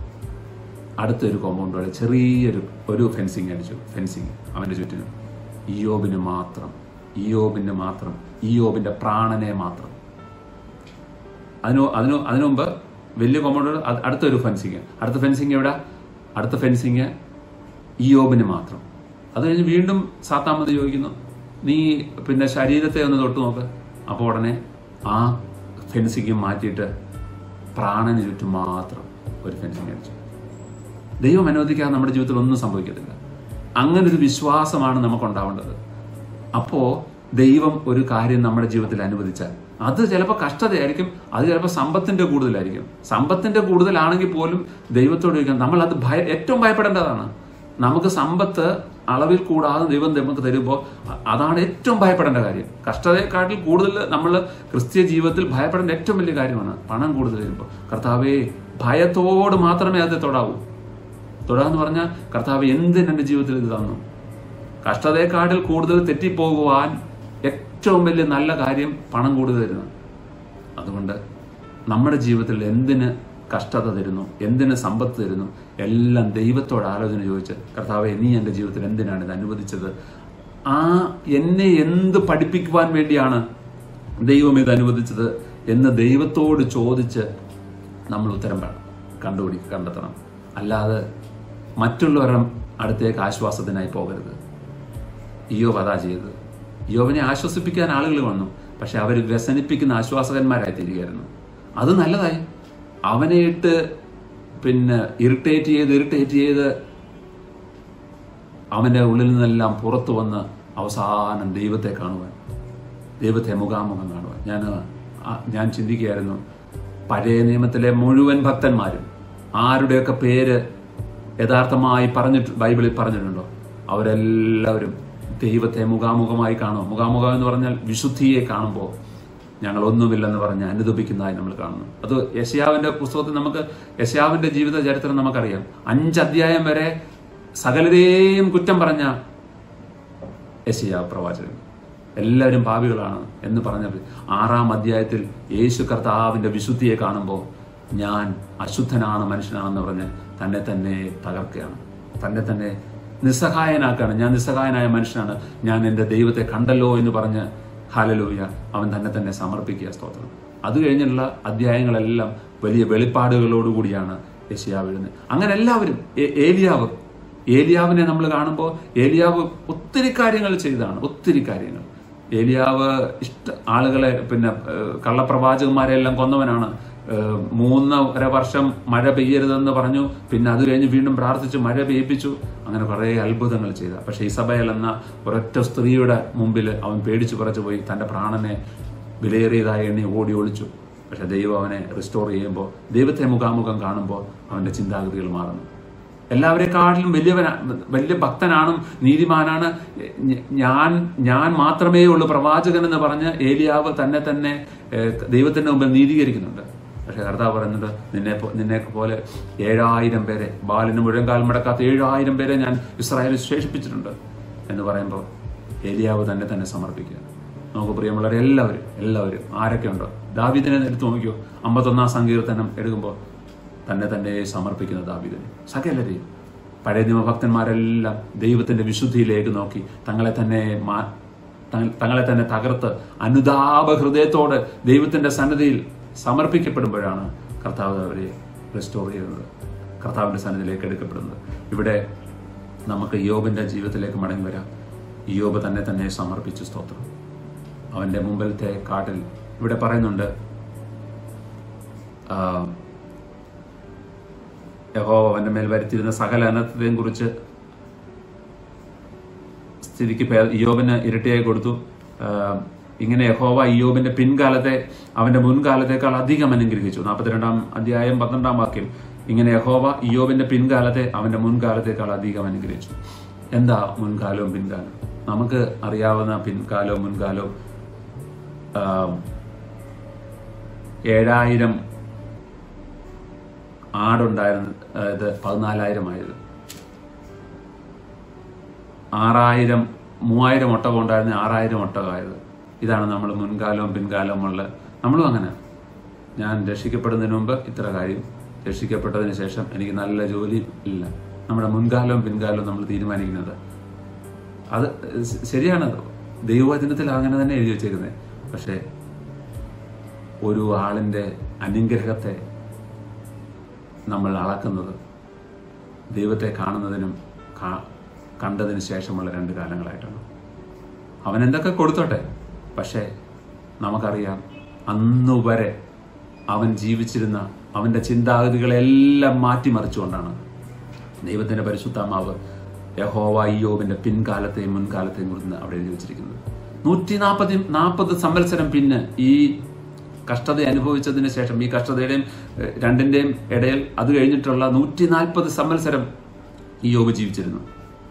അടുത്തൊരു കോമ്പൗണ്ട് വാൾ ചെറിയൊരു ഒരു ഫെൻസിങ് അടിച്ചു ഫെൻസിങ് അവന്റെ ചുറ്റിനും ഇയോബിന് മാത്രം ഇയോബിന് മാത്രം ഇയോബിന്റെ പ്രാണനെ മാത്രം അതിനു അതിനു അതിനു മുമ്പ് വലിയ കോമ്പൗണ്ട് അടുത്തൊരു ഫെൻസിങ് അടുത്ത ഫെൻസിങ് എവിടെ അടുത്ത ഫെൻസിങ് ഇയോബിന് മാത്രം അത് കഴിഞ്ഞ് വീണ്ടും സാത്താമത് ചോദിക്കുന്നു നീ പിന്നെ ശരീരത്തെ ഒന്ന് തൊട്ട് നോക്ക് അപ്പോൾ ഉടനെ ആ ഫെൻസിങ് മാറ്റിയിട്ട് പ്രാണന് ചുറ്റും മാത്രം ഒരു ഫെൻസിങ് അടിച്ചു ദൈവം അനുവദിക്കാതെ നമ്മുടെ ജീവിതത്തിൽ ഒന്നും സംഭവിക്കത്തില്ല അങ്ങനെ ഒരു വിശ്വാസമാണ് നമുക്ക് ഉണ്ടാവേണ്ടത് അപ്പോ ദൈവം ഒരു കാര്യം നമ്മുടെ ജീവിതത്തിൽ അനുവദിച്ചാൽ അത് ചിലപ്പോൾ കഷ്ടതയായിരിക്കും അത് ചിലപ്പോൾ സമ്പത്തിന്റെ കൂടുതലായിരിക്കും സമ്പത്തിന്റെ കൂടുതലാണെങ്കിൽ പോലും ദൈവത്തോട് ചോദിക്കാം നമ്മൾ അത് ഭയ ഏറ്റവും ഭയപ്പെടേണ്ടതാണ് നമുക്ക് സമ്പത്ത് അളവിൽ കൂടാതെ ദൈവം നമുക്ക് തരുമ്പോൾ അതാണ് ഏറ്റവും ഭയപ്പെടേണ്ട കാര്യം കഷ്ടതയെക്കാട്ടിൽ കൂടുതൽ നമ്മൾ ക്രിസ്തീയ ജീവിതത്തിൽ ഭയപ്പെടേണ്ട ഏറ്റവും വലിയ കാര്യമാണ് പണം കൂടുതൽ വരുമ്പോൾ കർത്താവേ ഭയത്തോട് മാത്രമേ അത് തൊടാവൂ തൊടാന്ന് പറഞ്ഞാൽ കർത്താവ് എന്തിന് എൻ്റെ ജീവിതത്തിൽ ഇത് തന്നു കഷ്ടതയെക്കാട്ടിൽ കൂടുതൽ തെറ്റിപ്പോകുവാൻ ഏറ്റവും വലിയ നല്ല കാര്യം പണം കൂടുതൽ തരുന്നു അതുകൊണ്ട് നമ്മുടെ ജീവിതത്തിൽ എന്തിന് കഷ്ടത തരുന്നു എന്തിന് സമ്പത്ത് തരുന്നു എല്ലാം ദൈവത്തോട് ആലോചന ചോദിച്ച് കർത്താവെ നീ എൻ്റെ ജീവിതത്തിൽ എന്തിനാണ് ഇത് അനുവദിച്ചത് ആ എന്നെ എന്ത് പഠിപ്പിക്കുവാൻ വേണ്ടിയാണ് ദൈവം ഇത് അനുവദിച്ചത് എന്ന് ദൈവത്തോട് ചോദിച്ച് നമ്മൾ ഉത്തരം വേണം കണ്ടുപിടി കണ്ടെത്തണം അല്ലാതെ മറ്റുള്ളവരുടെ അടുത്തേക്ക് ആശ്വാസത്തിനായി പോകരുത് ഇയോബ് അതാ ചെയ്തത് യോബിനെ ആശ്വസിപ്പിക്കാൻ ആളുകൾ വന്നു പക്ഷെ അവർ വ്യസനിപ്പിക്കുന്ന ആശ്വാസകന്മാരായി തീരുകയായിരുന്നു അത് നല്ലതായി അവനെ ഇട്ട് പിന്നെ ഇറിറ്റേറ്റ് ചെയ്ത് ഇറിറ്റേറ്റ് ചെയ്ത് അവന്റെ ഉള്ളിൽ നിന്നെല്ലാം പുറത്തു വന്ന് അവസാനം ദൈവത്തെ കാണുവാൻ ദൈവത്തെ മുഖാമുഖം കാണുവാൻ ഞാൻ ആ- ഞാൻ ചിന്തിക്കുകയായിരുന്നു പഴയ നിയമത്തിലെ മുഴുവൻ ഭക്തന്മാരും ആരുടെയൊക്കെ പേര് യഥാർത്ഥമായി പറഞ്ഞിട്ട് ബൈബിളിൽ പറഞ്ഞിട്ടുണ്ടോ അവരെല്ലാവരും ദൈവത്തെ മുഖാമുഖമായി കാണും മുഖാമുഖം എന്ന് പറഞ്ഞാൽ വിശുദ്ധിയെ കാണുമ്പോൾ ഞങ്ങൾ ഒന്നുമില്ലെന്ന് പറഞ്ഞ് അനുദപിക്കുന്നതായി നമ്മൾ കാണുന്നു അത് യശയാവിന്റെ പുസ്തകത്തിൽ നമുക്ക് യശയാവിന്റെ ജീവിത ചരിത്രം നമുക്കറിയാം അഞ്ച് അധ്യായം വരെ സകലരെയും കുറ്റം പറഞ്ഞ യശയാ പ്രവാചകൻ എല്ലാവരും പാപികളാണ് എന്ന് പറഞ്ഞത് ആറാം അധ്യായത്തിൽ യേശു കർത്താവിന്റെ വിശുദ്ധിയെ കാണുമ്പോൾ ഞാൻ അശുദ്ധനാണ് മനുഷ്യനാണെന്ന് പറഞ്ഞ് തന്നെ തന്നെ തകർക്കുകയാണ് തന്നെ തന്നെ നിസ്സഹായനാക്കുകയാണ് ഞാൻ നിസ്സഹായനായ മനുഷ്യനാണ് ഞാൻ എൻ്റെ ദൈവത്തെ കണ്ടല്ലോ എന്ന് പറഞ്ഞ് ഹാലലൂയ അവൻ തന്നെ തന്നെ സമർപ്പിക്കുക സ്തോത്രം അത് കഴിഞ്ഞുള്ള അധ്യായങ്ങളെല്ലാം വലിയ വെളിപ്പാടുകളോടുകൂടിയാണ് യശയാ വീഴുന്നത് അങ്ങനെ എല്ലാവരും ഏ- ഏലിയാവ് ഏലിയാവിനെ നമ്മൾ കാണുമ്പോൾ ഏലിയാവ് ഒത്തിരി കാര്യങ്ങൾ ചെയ്തതാണ് ഒത്തിരി കാര്യങ്ങൾ ഏലിയാവ് ഇഷ്ട ആളുകളെ പിന്നെ ഏഹ്, കള്ളപ്രവാചകന്മാരെല്ലാം കൊന്നവനാണ് ഏഹ്, മൂന്നര വർഷം മഴ പെയ്യരുതെന്ന് പറഞ്ഞു പിന്നെ അത് കഴിഞ്ഞ് വീണ്ടും പ്രാർത്ഥിച്ചു മഴ പെയ്യിപ്പിച്ചു അങ്ങനെ കുറേ അത്ഭുതങ്ങൾ ചെയ്ത പക്ഷെ ഇസബയൽ എന്ന ഒരൊറ്റ സ്ത്രീയുടെ മുമ്പിൽ അവൻ പേടിച്ചു പറച്ചു പോയി തന്റെ പ്രാണനെ വിലയേറിയതായ എണ്ണി ഓടി ഒളിച്ചു പക്ഷെ ദൈവം അവനെ റിസ്റ്റോർ ചെയ്യുമ്പോൾ ദൈവത്തെ മുഖാമുഖം കാണുമ്പോൾ അവന്റെ ചിന്താഗതികൾ മാറുന്നു എല്ലാവരെക്കാട്ടിലും വലിയവനാ വലിയ ഭക്തനാണ് നീതിമാനാണ് ഞ- ഞാൻ ഞാൻ മാത്രമേ ഉള്ളൂ പ്രവാചകൻ എന്ന് പറഞ്ഞ് ഏലിയാവ് തന്നെ തന്നെ ഏഹ്, ദൈവത്തിന്റെ മുമ്പിൽ നീതീകരിക്കുന്നുണ്ട് പക്ഷെ കർത്താവ് പറയുന്നുണ്ട് നിന്നെ പോ- നിന്നെ പോലെ ഏഴായിരം പേരെ ബാലിന് മുഴുവൻ കാൽ മടക്കാത്ത ഏഴായിരം പേരെ ഞാൻ ഇസ്രായേലിൽ ശേഷിപ്പിച്ചിട്ടുണ്ട് എന്ന് പറയുമ്പോൾ ഏലിയാവ് തന്നെ തന്നെ സമർപ്പിക്കുക നമുക്ക് പ്രിയമുള്ളവർ എല്ലാവരും എല്ലാവരും ആരൊക്കെ ഉണ്ടോ ദാവീദിനെ എടുത്ത് നോക്കിയോ അമ്പത്തൊന്നാം സങ്കീർത്തനം എടുക്കുമ്പോൾ തന്നെ തന്നെ സമർപ്പിക്കുന്ന ദാവീദിനെ സകലരെയും പഴയ നിയമഭക്തന്മാരെല്ലാം ദൈവത്തിന്റെ വിശുദ്ധിയിലേക്ക് നോക്കി തങ്ങളെ തന്നെ മാ- തങ്ങ- തങ്ങളെ തന്നെ തകർത്ത് അനുതാപ ഹൃദയത്തോടെ ദൈവത്തിന്റെ സന്നിധിയിൽ സമർപ്പിക്കപ്പെടുമ്പോഴാണ് കർത്താവ് അവരെ റെസ്റ്റോർ ചെയ്യുന്നത് കർത്താവിന്റെ സന്നിധിയിലേക്ക് എടുക്കപ്പെടുന്നത് ഇവിടെ നമുക്ക് യോബിന്റെ ജീവിതത്തിലേക്ക് മടങ്ങി വരാം യോബ് തന്നെ തന്നെ സമർപ്പിച്ചു സ്തോത്രം അവന്റെ മുമ്പിലത്തെ കാട്ടിൽ ഇവിടെ പറയുന്നുണ്ട് ആ, യഹോവ അവന്റെ മേൽ വരുത്തിയിരുന്ന സകല അനർത്ഥത്തെയും കുറിച്ച് സ്ഥിതിക്ക് ഭേ- ഇയ്യോബിന് ഇരട്ടിയായി കൊടുത്തു ആ, ഇങ്ങനെ യഹോവ ഇയ്യോബിന്റെ പിൻകാലത്തെ അവന്റെ മുൻകാലത്തേക്കാൾ അധികം അനുഗ്രഹിച്ചു നാൽപ്പത്തിരണ്ടാം അധ്യായം പന്ത്രണ്ടാം വാക്യം ഇങ്ങനെ യഹോവ ഇയ്യോബിന്റെ പിൻകാലത്തെ അവന്റെ മുൻകാലത്തേക്കാൾ അധികം അനുഗ്രഹിച്ചു എന്താ മുൻകാലവും പിൻകാലവും നമുക്ക് അറിയാവുന്ന പിൻകാലവും മുൻകാലവും ആ, ഏഴായിരം ആടുണ്ടായിരുന്നു ഇത് പതിനാലായിരം ആയത് ആറായിരം മൂവായിരം ഒട്ടകം ഉണ്ടായിരുന്ന ആറായിരം ഒട്ടകമായത് ഇതാണ് നമ്മൾ മുൻകാലവും പിൻകാലവും ഉള്ള നമ്മളും അങ്ങനെ ഞാൻ രക്ഷിക്കപ്പെടുന്നതിന് മുമ്പ് ഇത്ര കാര്യം രക്ഷിക്കപ്പെട്ടതിന് ശേഷം എനിക്ക് നല്ല ജോലി ഇല്ല നമ്മുടെ മുൻകാലവും പിൻകാലവും നമ്മൾ തീരുമാനിക്കുന്നത് അത് ശ- ശരിയാണ് ദൈവവചനത്തിൽ അങ്ങനെ തന്നെ എഴുതി വെച്ചേക്കുന്നത് പക്ഷേ ഒരു ആളിന്റെ അനുഗ്രഹത്തെ നമ്മൾ അളക്കുന്നത് ദൈവത്തെ കാണുന്നതിനും കാ- കണ്ടതിന് ശേഷമുള്ള രണ്ട് കാലങ്ങളായിട്ടാണ് അവൻ എന്തൊക്കെ കൊടുത്തോട്ടെ പക്ഷേ നമുക്കറിയാം അന്നു വരെ അവൻ ജീവിച്ചിരുന്ന അവന്റെ ചിന്താഗതികളെല്ലാം മാറ്റിമറിച്ചുകൊണ്ടാണ് ദൈവത്തിന്റെ പരിശുദ്ധാമാവ് യഹോവ ഇയ്യോബിന്റെ പിൻകാലത്തെയും മുൻകാലത്തെയും കുറിച്ച് അവിടെ എഴുതി വെച്ചിരിക്കുന്നത് നൂറ്റി നാൽപ്പത് നാൽപ്പത് സംവത്സരം പിന്നെ ഈ കഷ്ടത അനുഭവിച്ചതിന് ശേഷം ഈ കഷ്ടതയുടെയും ഏഹ്, രണ്ടിന്റെയും ഇടയിൽ അത് കഴിഞ്ഞിട്ടുള്ള നൂറ്റി നാൽപ്പത് സംവത്സരം ഇയ്യോബ് ജീവിച്ചിരുന്നു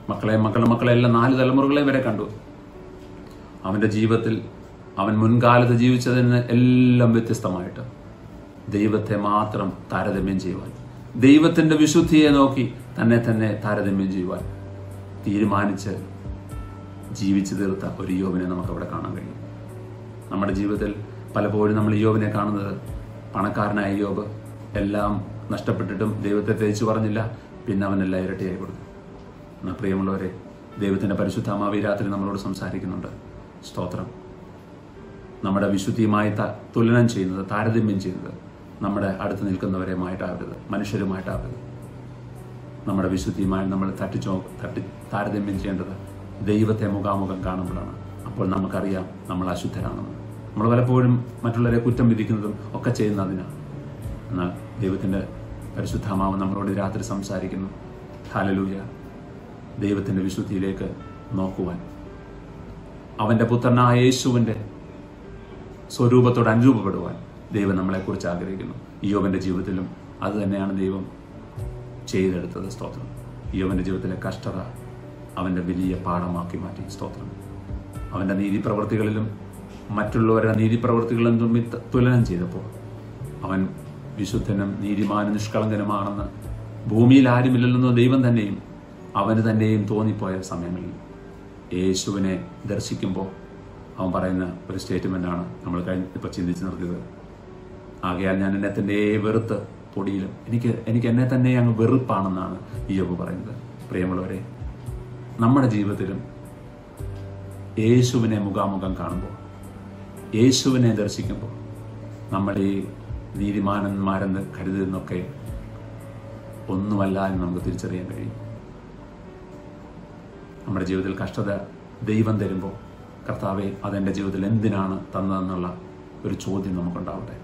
മക്കളെ മക്കളുടെ മക്കളെ എല്ലാം നാല് തലമുറകളെ വരെ കണ്ടു അവന്റെ ജീവിതത്തിൽ അവൻ മുൻകാലത്ത് ജീവിച്ചതിൽ നിന്ന് എല്ലാം വ്യത്യസ്തമായിട്ട് ദൈവത്തെ മാത്രം താരതമ്യം ചെയ്യുവാൻ ദൈവത്തിന്റെ വിശുദ്ധിയെ നോക്കി തന്നെ തന്നെ താരതമ്യം ചെയ്യുവാൻ തീരുമാനിച്ച് ജീവിച്ചു തീർത്ത ഒരു യോബിനെ നമുക്ക് അവിടെ കാണാൻ കഴിയും നമ്മുടെ ജീവിതത്തിൽ പലപ്പോഴും നമ്മൾ യോബിനെ കാണുന്നത് പണക്കാരനായ യോബ് എല്ലാം നഷ്ടപ്പെട്ടിട്ടും ദൈവത്തെ തേച്ചു പറഞ്ഞില്ല പിന്നെ അവനെല്ലാം ഇരട്ടിയായി കൊടുത്തു എന്നാ പ്രിയമുള്ളവരെ ദൈവത്തിന്റെ പരിശുദ്ധമാവ് ഈ രാത്രി നമ്മളോട് സംസാരിക്കുന്നുണ്ട് സ്തോത്രം നമ്മുടെ വിശുദ്ധിയുമായി ത- തുലനം ചെയ്യുന്നത് താരതമ്യം ചെയ്യുന്നത് നമ്മുടെ അടുത്ത് നിൽക്കുന്നവരുമായിട്ടാവരുത് മനുഷ്യരുമായിട്ടാവരുത് നമ്മുടെ വിശുദ്ധിയുമായി നമ്മൾ തട്ടിച്ചോ തട്ടി താരതമ്യം ചെയ്യേണ്ടത് ദൈവത്തെ മുഖാമുഖം കാണുമ്പോഴാണ് അപ്പോൾ നമുക്കറിയാം നമ്മൾ അശുദ്ധരാണെന്ന് നമ്മൾ പലപ്പോഴും മറ്റുള്ളവരെ കുറ്റം വിധിക്കുന്നതും ഒക്കെ ചെയ്യുന്നതിനാണ് എന്നാൽ ദൈവത്തിന്റെ പരിശുദ്ധമാവ് നമ്മളോട് ഈ രാത്രി സംസാരിക്കുന്നു ഹാലലൂയ ദൈവത്തിന്റെ വിശുദ്ധിയിലേക്ക് നോക്കുവാൻ അവന്റെ പുത്രനായ യേശുവിന്റെ സ്വരൂപത്തോട് അനുരൂപപ്പെടുവാൻ ദൈവം നമ്മളെക്കുറിച്ച് ആഗ്രഹിക്കുന്നു യോവന്റെ ജീവിതത്തിലും അത് തന്നെയാണ് ദൈവം ചെയ്തെടുത്തത് സ്തോത്രം യോവന്റെ ജീവിതത്തിലെ കഷ്ടത അവന്റെ വലിയ പാഠമാക്കി മാറ്റി സ്തോത്രം അവന്റെ നീതി പ്രവർത്തികളിലും മറ്റുള്ളവരുടെ നീതി പ്രവർത്തികളിലും തമ്മിൽ ത- തുലനം ചെയ്തപ്പോൾ അവൻ വിശുദ്ധനും നീതിമാനും നിഷ്കളങ്കനുമാണെന്ന് ഭൂമിയിൽ ആരുമില്ലെന്നോ ദൈവം തന്നെയും അവന് തന്നെയും തോന്നിപ്പോയ സമയങ്ങളിൽ യേശുവിനെ ദർശിക്കുമ്പോൾ അവൻ പറയുന്ന ഒരു സ്റ്റേറ്റ്മെന്റ് ആണ് നമ്മൾ കഴിഞ്ഞ ഇപ്പൊ ചിന്തിച്ച് നിർത്തിയത് ആകയാൽ ഞാൻ എന്നെ തന്നെ വെറുത്ത് പൊടിയിലും എനിക്ക് എനിക്ക് എന്നെ തന്നെ അങ്ങ് വെറുപ്പാണെന്നാണ് യോബ് പറയുന്നത് പ്രിയമുള്ളവരെ നമ്മുടെ ജീവിതത്തിലും യേശുവിനെ മുഖാമുഖം കാണുമ്പോൾ യേശുവിനെ ദർശിക്കുമ്പോൾ നമ്മൾ ഈ നീതിമാനന്മാരെന്ന് കരുതുന്നൊക്കെ ഒന്നുമല്ല എന്ന് നമുക്ക് തിരിച്ചറിയാൻ കഴിയും നമ്മുടെ ജീവിതത്തിൽ കഷ്ടത ദൈവം തരുമ്പോൾ കർത്താവെ അതെൻ്റെ ജീവിതത്തിൽ എന്തിനാണ് തന്നതെന്നുള്ള ഒരു ചോദ്യം നമുക്കുണ്ടാവട്ടെ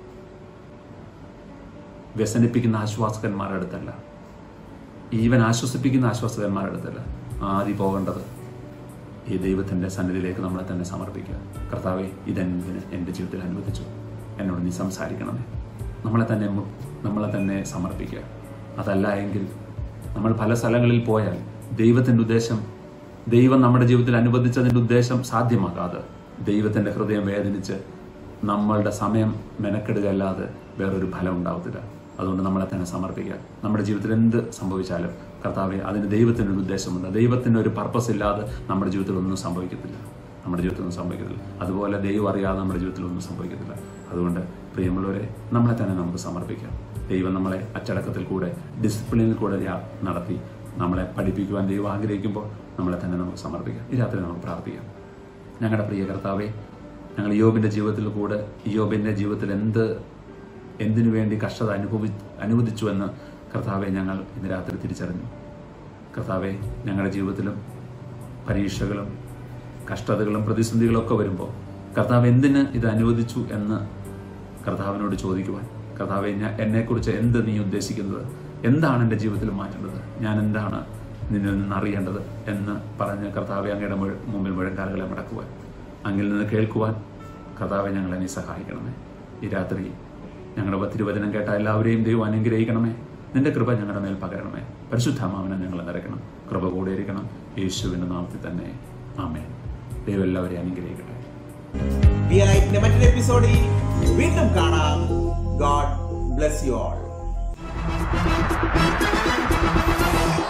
വ്യസനിപ്പിക്കുന്ന ആശ്വാസകന്മാരുടെ അടുത്തല്ല ഈവൻ ആശ്വസിപ്പിക്കുന്ന ആശ്വാസകന്മാരുടെ അടുത്തല്ല ആദ്യം പോകേണ്ടത് ഈ ദൈവത്തിന്റെ സന്നിധിയിലേക്ക് നമ്മളെ തന്നെ സമർപ്പിക്കുക കർത്താവെ ഇതെന്തിന് എൻ്റെ ജീവിതത്തിൽ അനുവദിച്ചു എന്നോട് നീ സംസാരിക്കണമേ നമ്മളെ തന്നെ മു- നമ്മളെ തന്നെ സമർപ്പിക്കുക അതല്ല എങ്കിൽ നമ്മൾ പല സ്ഥലങ്ങളിൽ പോയാൽ ദൈവത്തിന്റെ ഉദ്ദേശം ദൈവം നമ്മുടെ ജീവിതത്തിൽ അനുവദിച്ചതിന്റെ ഉദ്ദേശം സാധ്യമാകാതെ ദൈവത്തിന്റെ ഹൃദയം വേദനിച്ച് നമ്മളുടെ സമയം മെനക്കെടുകയല്ലാതെ വേറൊരു ഫലം ഉണ്ടാവത്തില്ല അതുകൊണ്ട് നമ്മളെ തന്നെ സമർപ്പിക്കുക നമ്മുടെ ജീവിതത്തിൽ എന്ത് സംഭവിച്ചാലും കർത്താവെ അതിന് ദൈവത്തിന് ഒരു ഉദ്ദേശമുണ്ട് ദൈവത്തിന് ഒരു പർപ്പസ് ഇല്ലാതെ നമ്മുടെ ജീവിതത്തിൽ ഒന്നും സംഭവിക്കത്തില്ല നമ്മുടെ ജീവിതത്തിൽ ഒന്നും സംഭവിക്കത്തില്ല അതുപോലെ ദൈവം അറിയാതെ നമ്മുടെ ജീവിതത്തിൽ ഒന്നും സംഭവിക്കത്തില്ല അതുകൊണ്ട് പ്രിയമുള്ളവരെ നമ്മളെ തന്നെ നമുക്ക് സമർപ്പിക്കാം ദൈവം നമ്മളെ അച്ചടക്കത്തിൽ കൂടെ ഡിസിപ്ലിനിൽ കൂടെ യാ- നടത്തി നമ്മളെ പഠിപ്പിക്കുവാൻ ദൈവം ആഗ്രഹിക്കുമ്പോൾ നമ്മളെ തന്നെ നമുക്ക് സമർപ്പിക്കാം ഈ രാത്രി നമുക്ക് പ്രാർത്ഥിക്കാം ഞങ്ങളുടെ പ്രിയ കർത്താവെ ഞങ്ങൾ യോബിന്റെ ജീവിതത്തിൽ കൂടെ യോബിന്റെ ജീവിതത്തിൽ എന്ത് എന്തിനു വേണ്ടി കഷ്ടത അനുഭവി അനുവദിച്ചു എന്ന് കർത്താവെ ഞങ്ങൾ ഇന്ന് രാത്രി തിരിച്ചറിഞ്ഞു കർത്താവെ ഞങ്ങളുടെ ജീവിതത്തിലും പരീക്ഷകളും കഷ്ടതകളും പ്രതിസന്ധികളും ഒക്കെ വരുമ്പോൾ കർത്താവ് എന്തിന് ഇത് അനുവദിച്ചു എന്ന് കർത്താവിനോട് ചോദിക്കുവാൻ കർത്താവെ ഞാൻ എന്നെക്കുറിച്ച് എന്ത് നീ ഉദ്ദേശിക്കുന്നത് എന്താണ് എൻ്റെ ജീവിതത്തിൽ മാറ്റേണ്ടത് ഞാൻ എന്താണ് നിന്നിൽ നിന്ന് അറിയേണ്ടത് എന്ന് പറഞ്ഞ് കർത്താവെ അങ്ങയുടെ മുഴ- മുമ്പിൽ മുഴങ്കാലുകളെ മടക്കുവാൻ അങ്ങിൽ നിന്ന് കേൾക്കുവാൻ കർത്താവെ ഞങ്ങളെ നീ സഹായിക്കണമേ ഈ രാത്രി ഞങ്ങളുടെ തിരുവചനം കേട്ട എല്ലാവരെയും ദൈവം അനുഗ്രഹിക്കണമേ നിന്റെ കൃപ ഞങ്ങളുടെ മേൽ പകരണമേ പരിശുദ്ധമാവനെ ഞങ്ങളെ നിറയ്ക്കണം കൃപ കൂടെ ഇരിക്കണം യേശുവിന്റെ നാമത്തിൽ തന്നെ ആമേൻ ദൈവം എല്ലാവരെയും അനുഗ്രഹിക്കട്ടെ റിയൽ ലൈഫിന്റെ മറ്റൊരു എപ്പിസോഡിൽ വീണ്ടും കാണാം ഗോഡ് ബ്ലെസ് യു ആൾ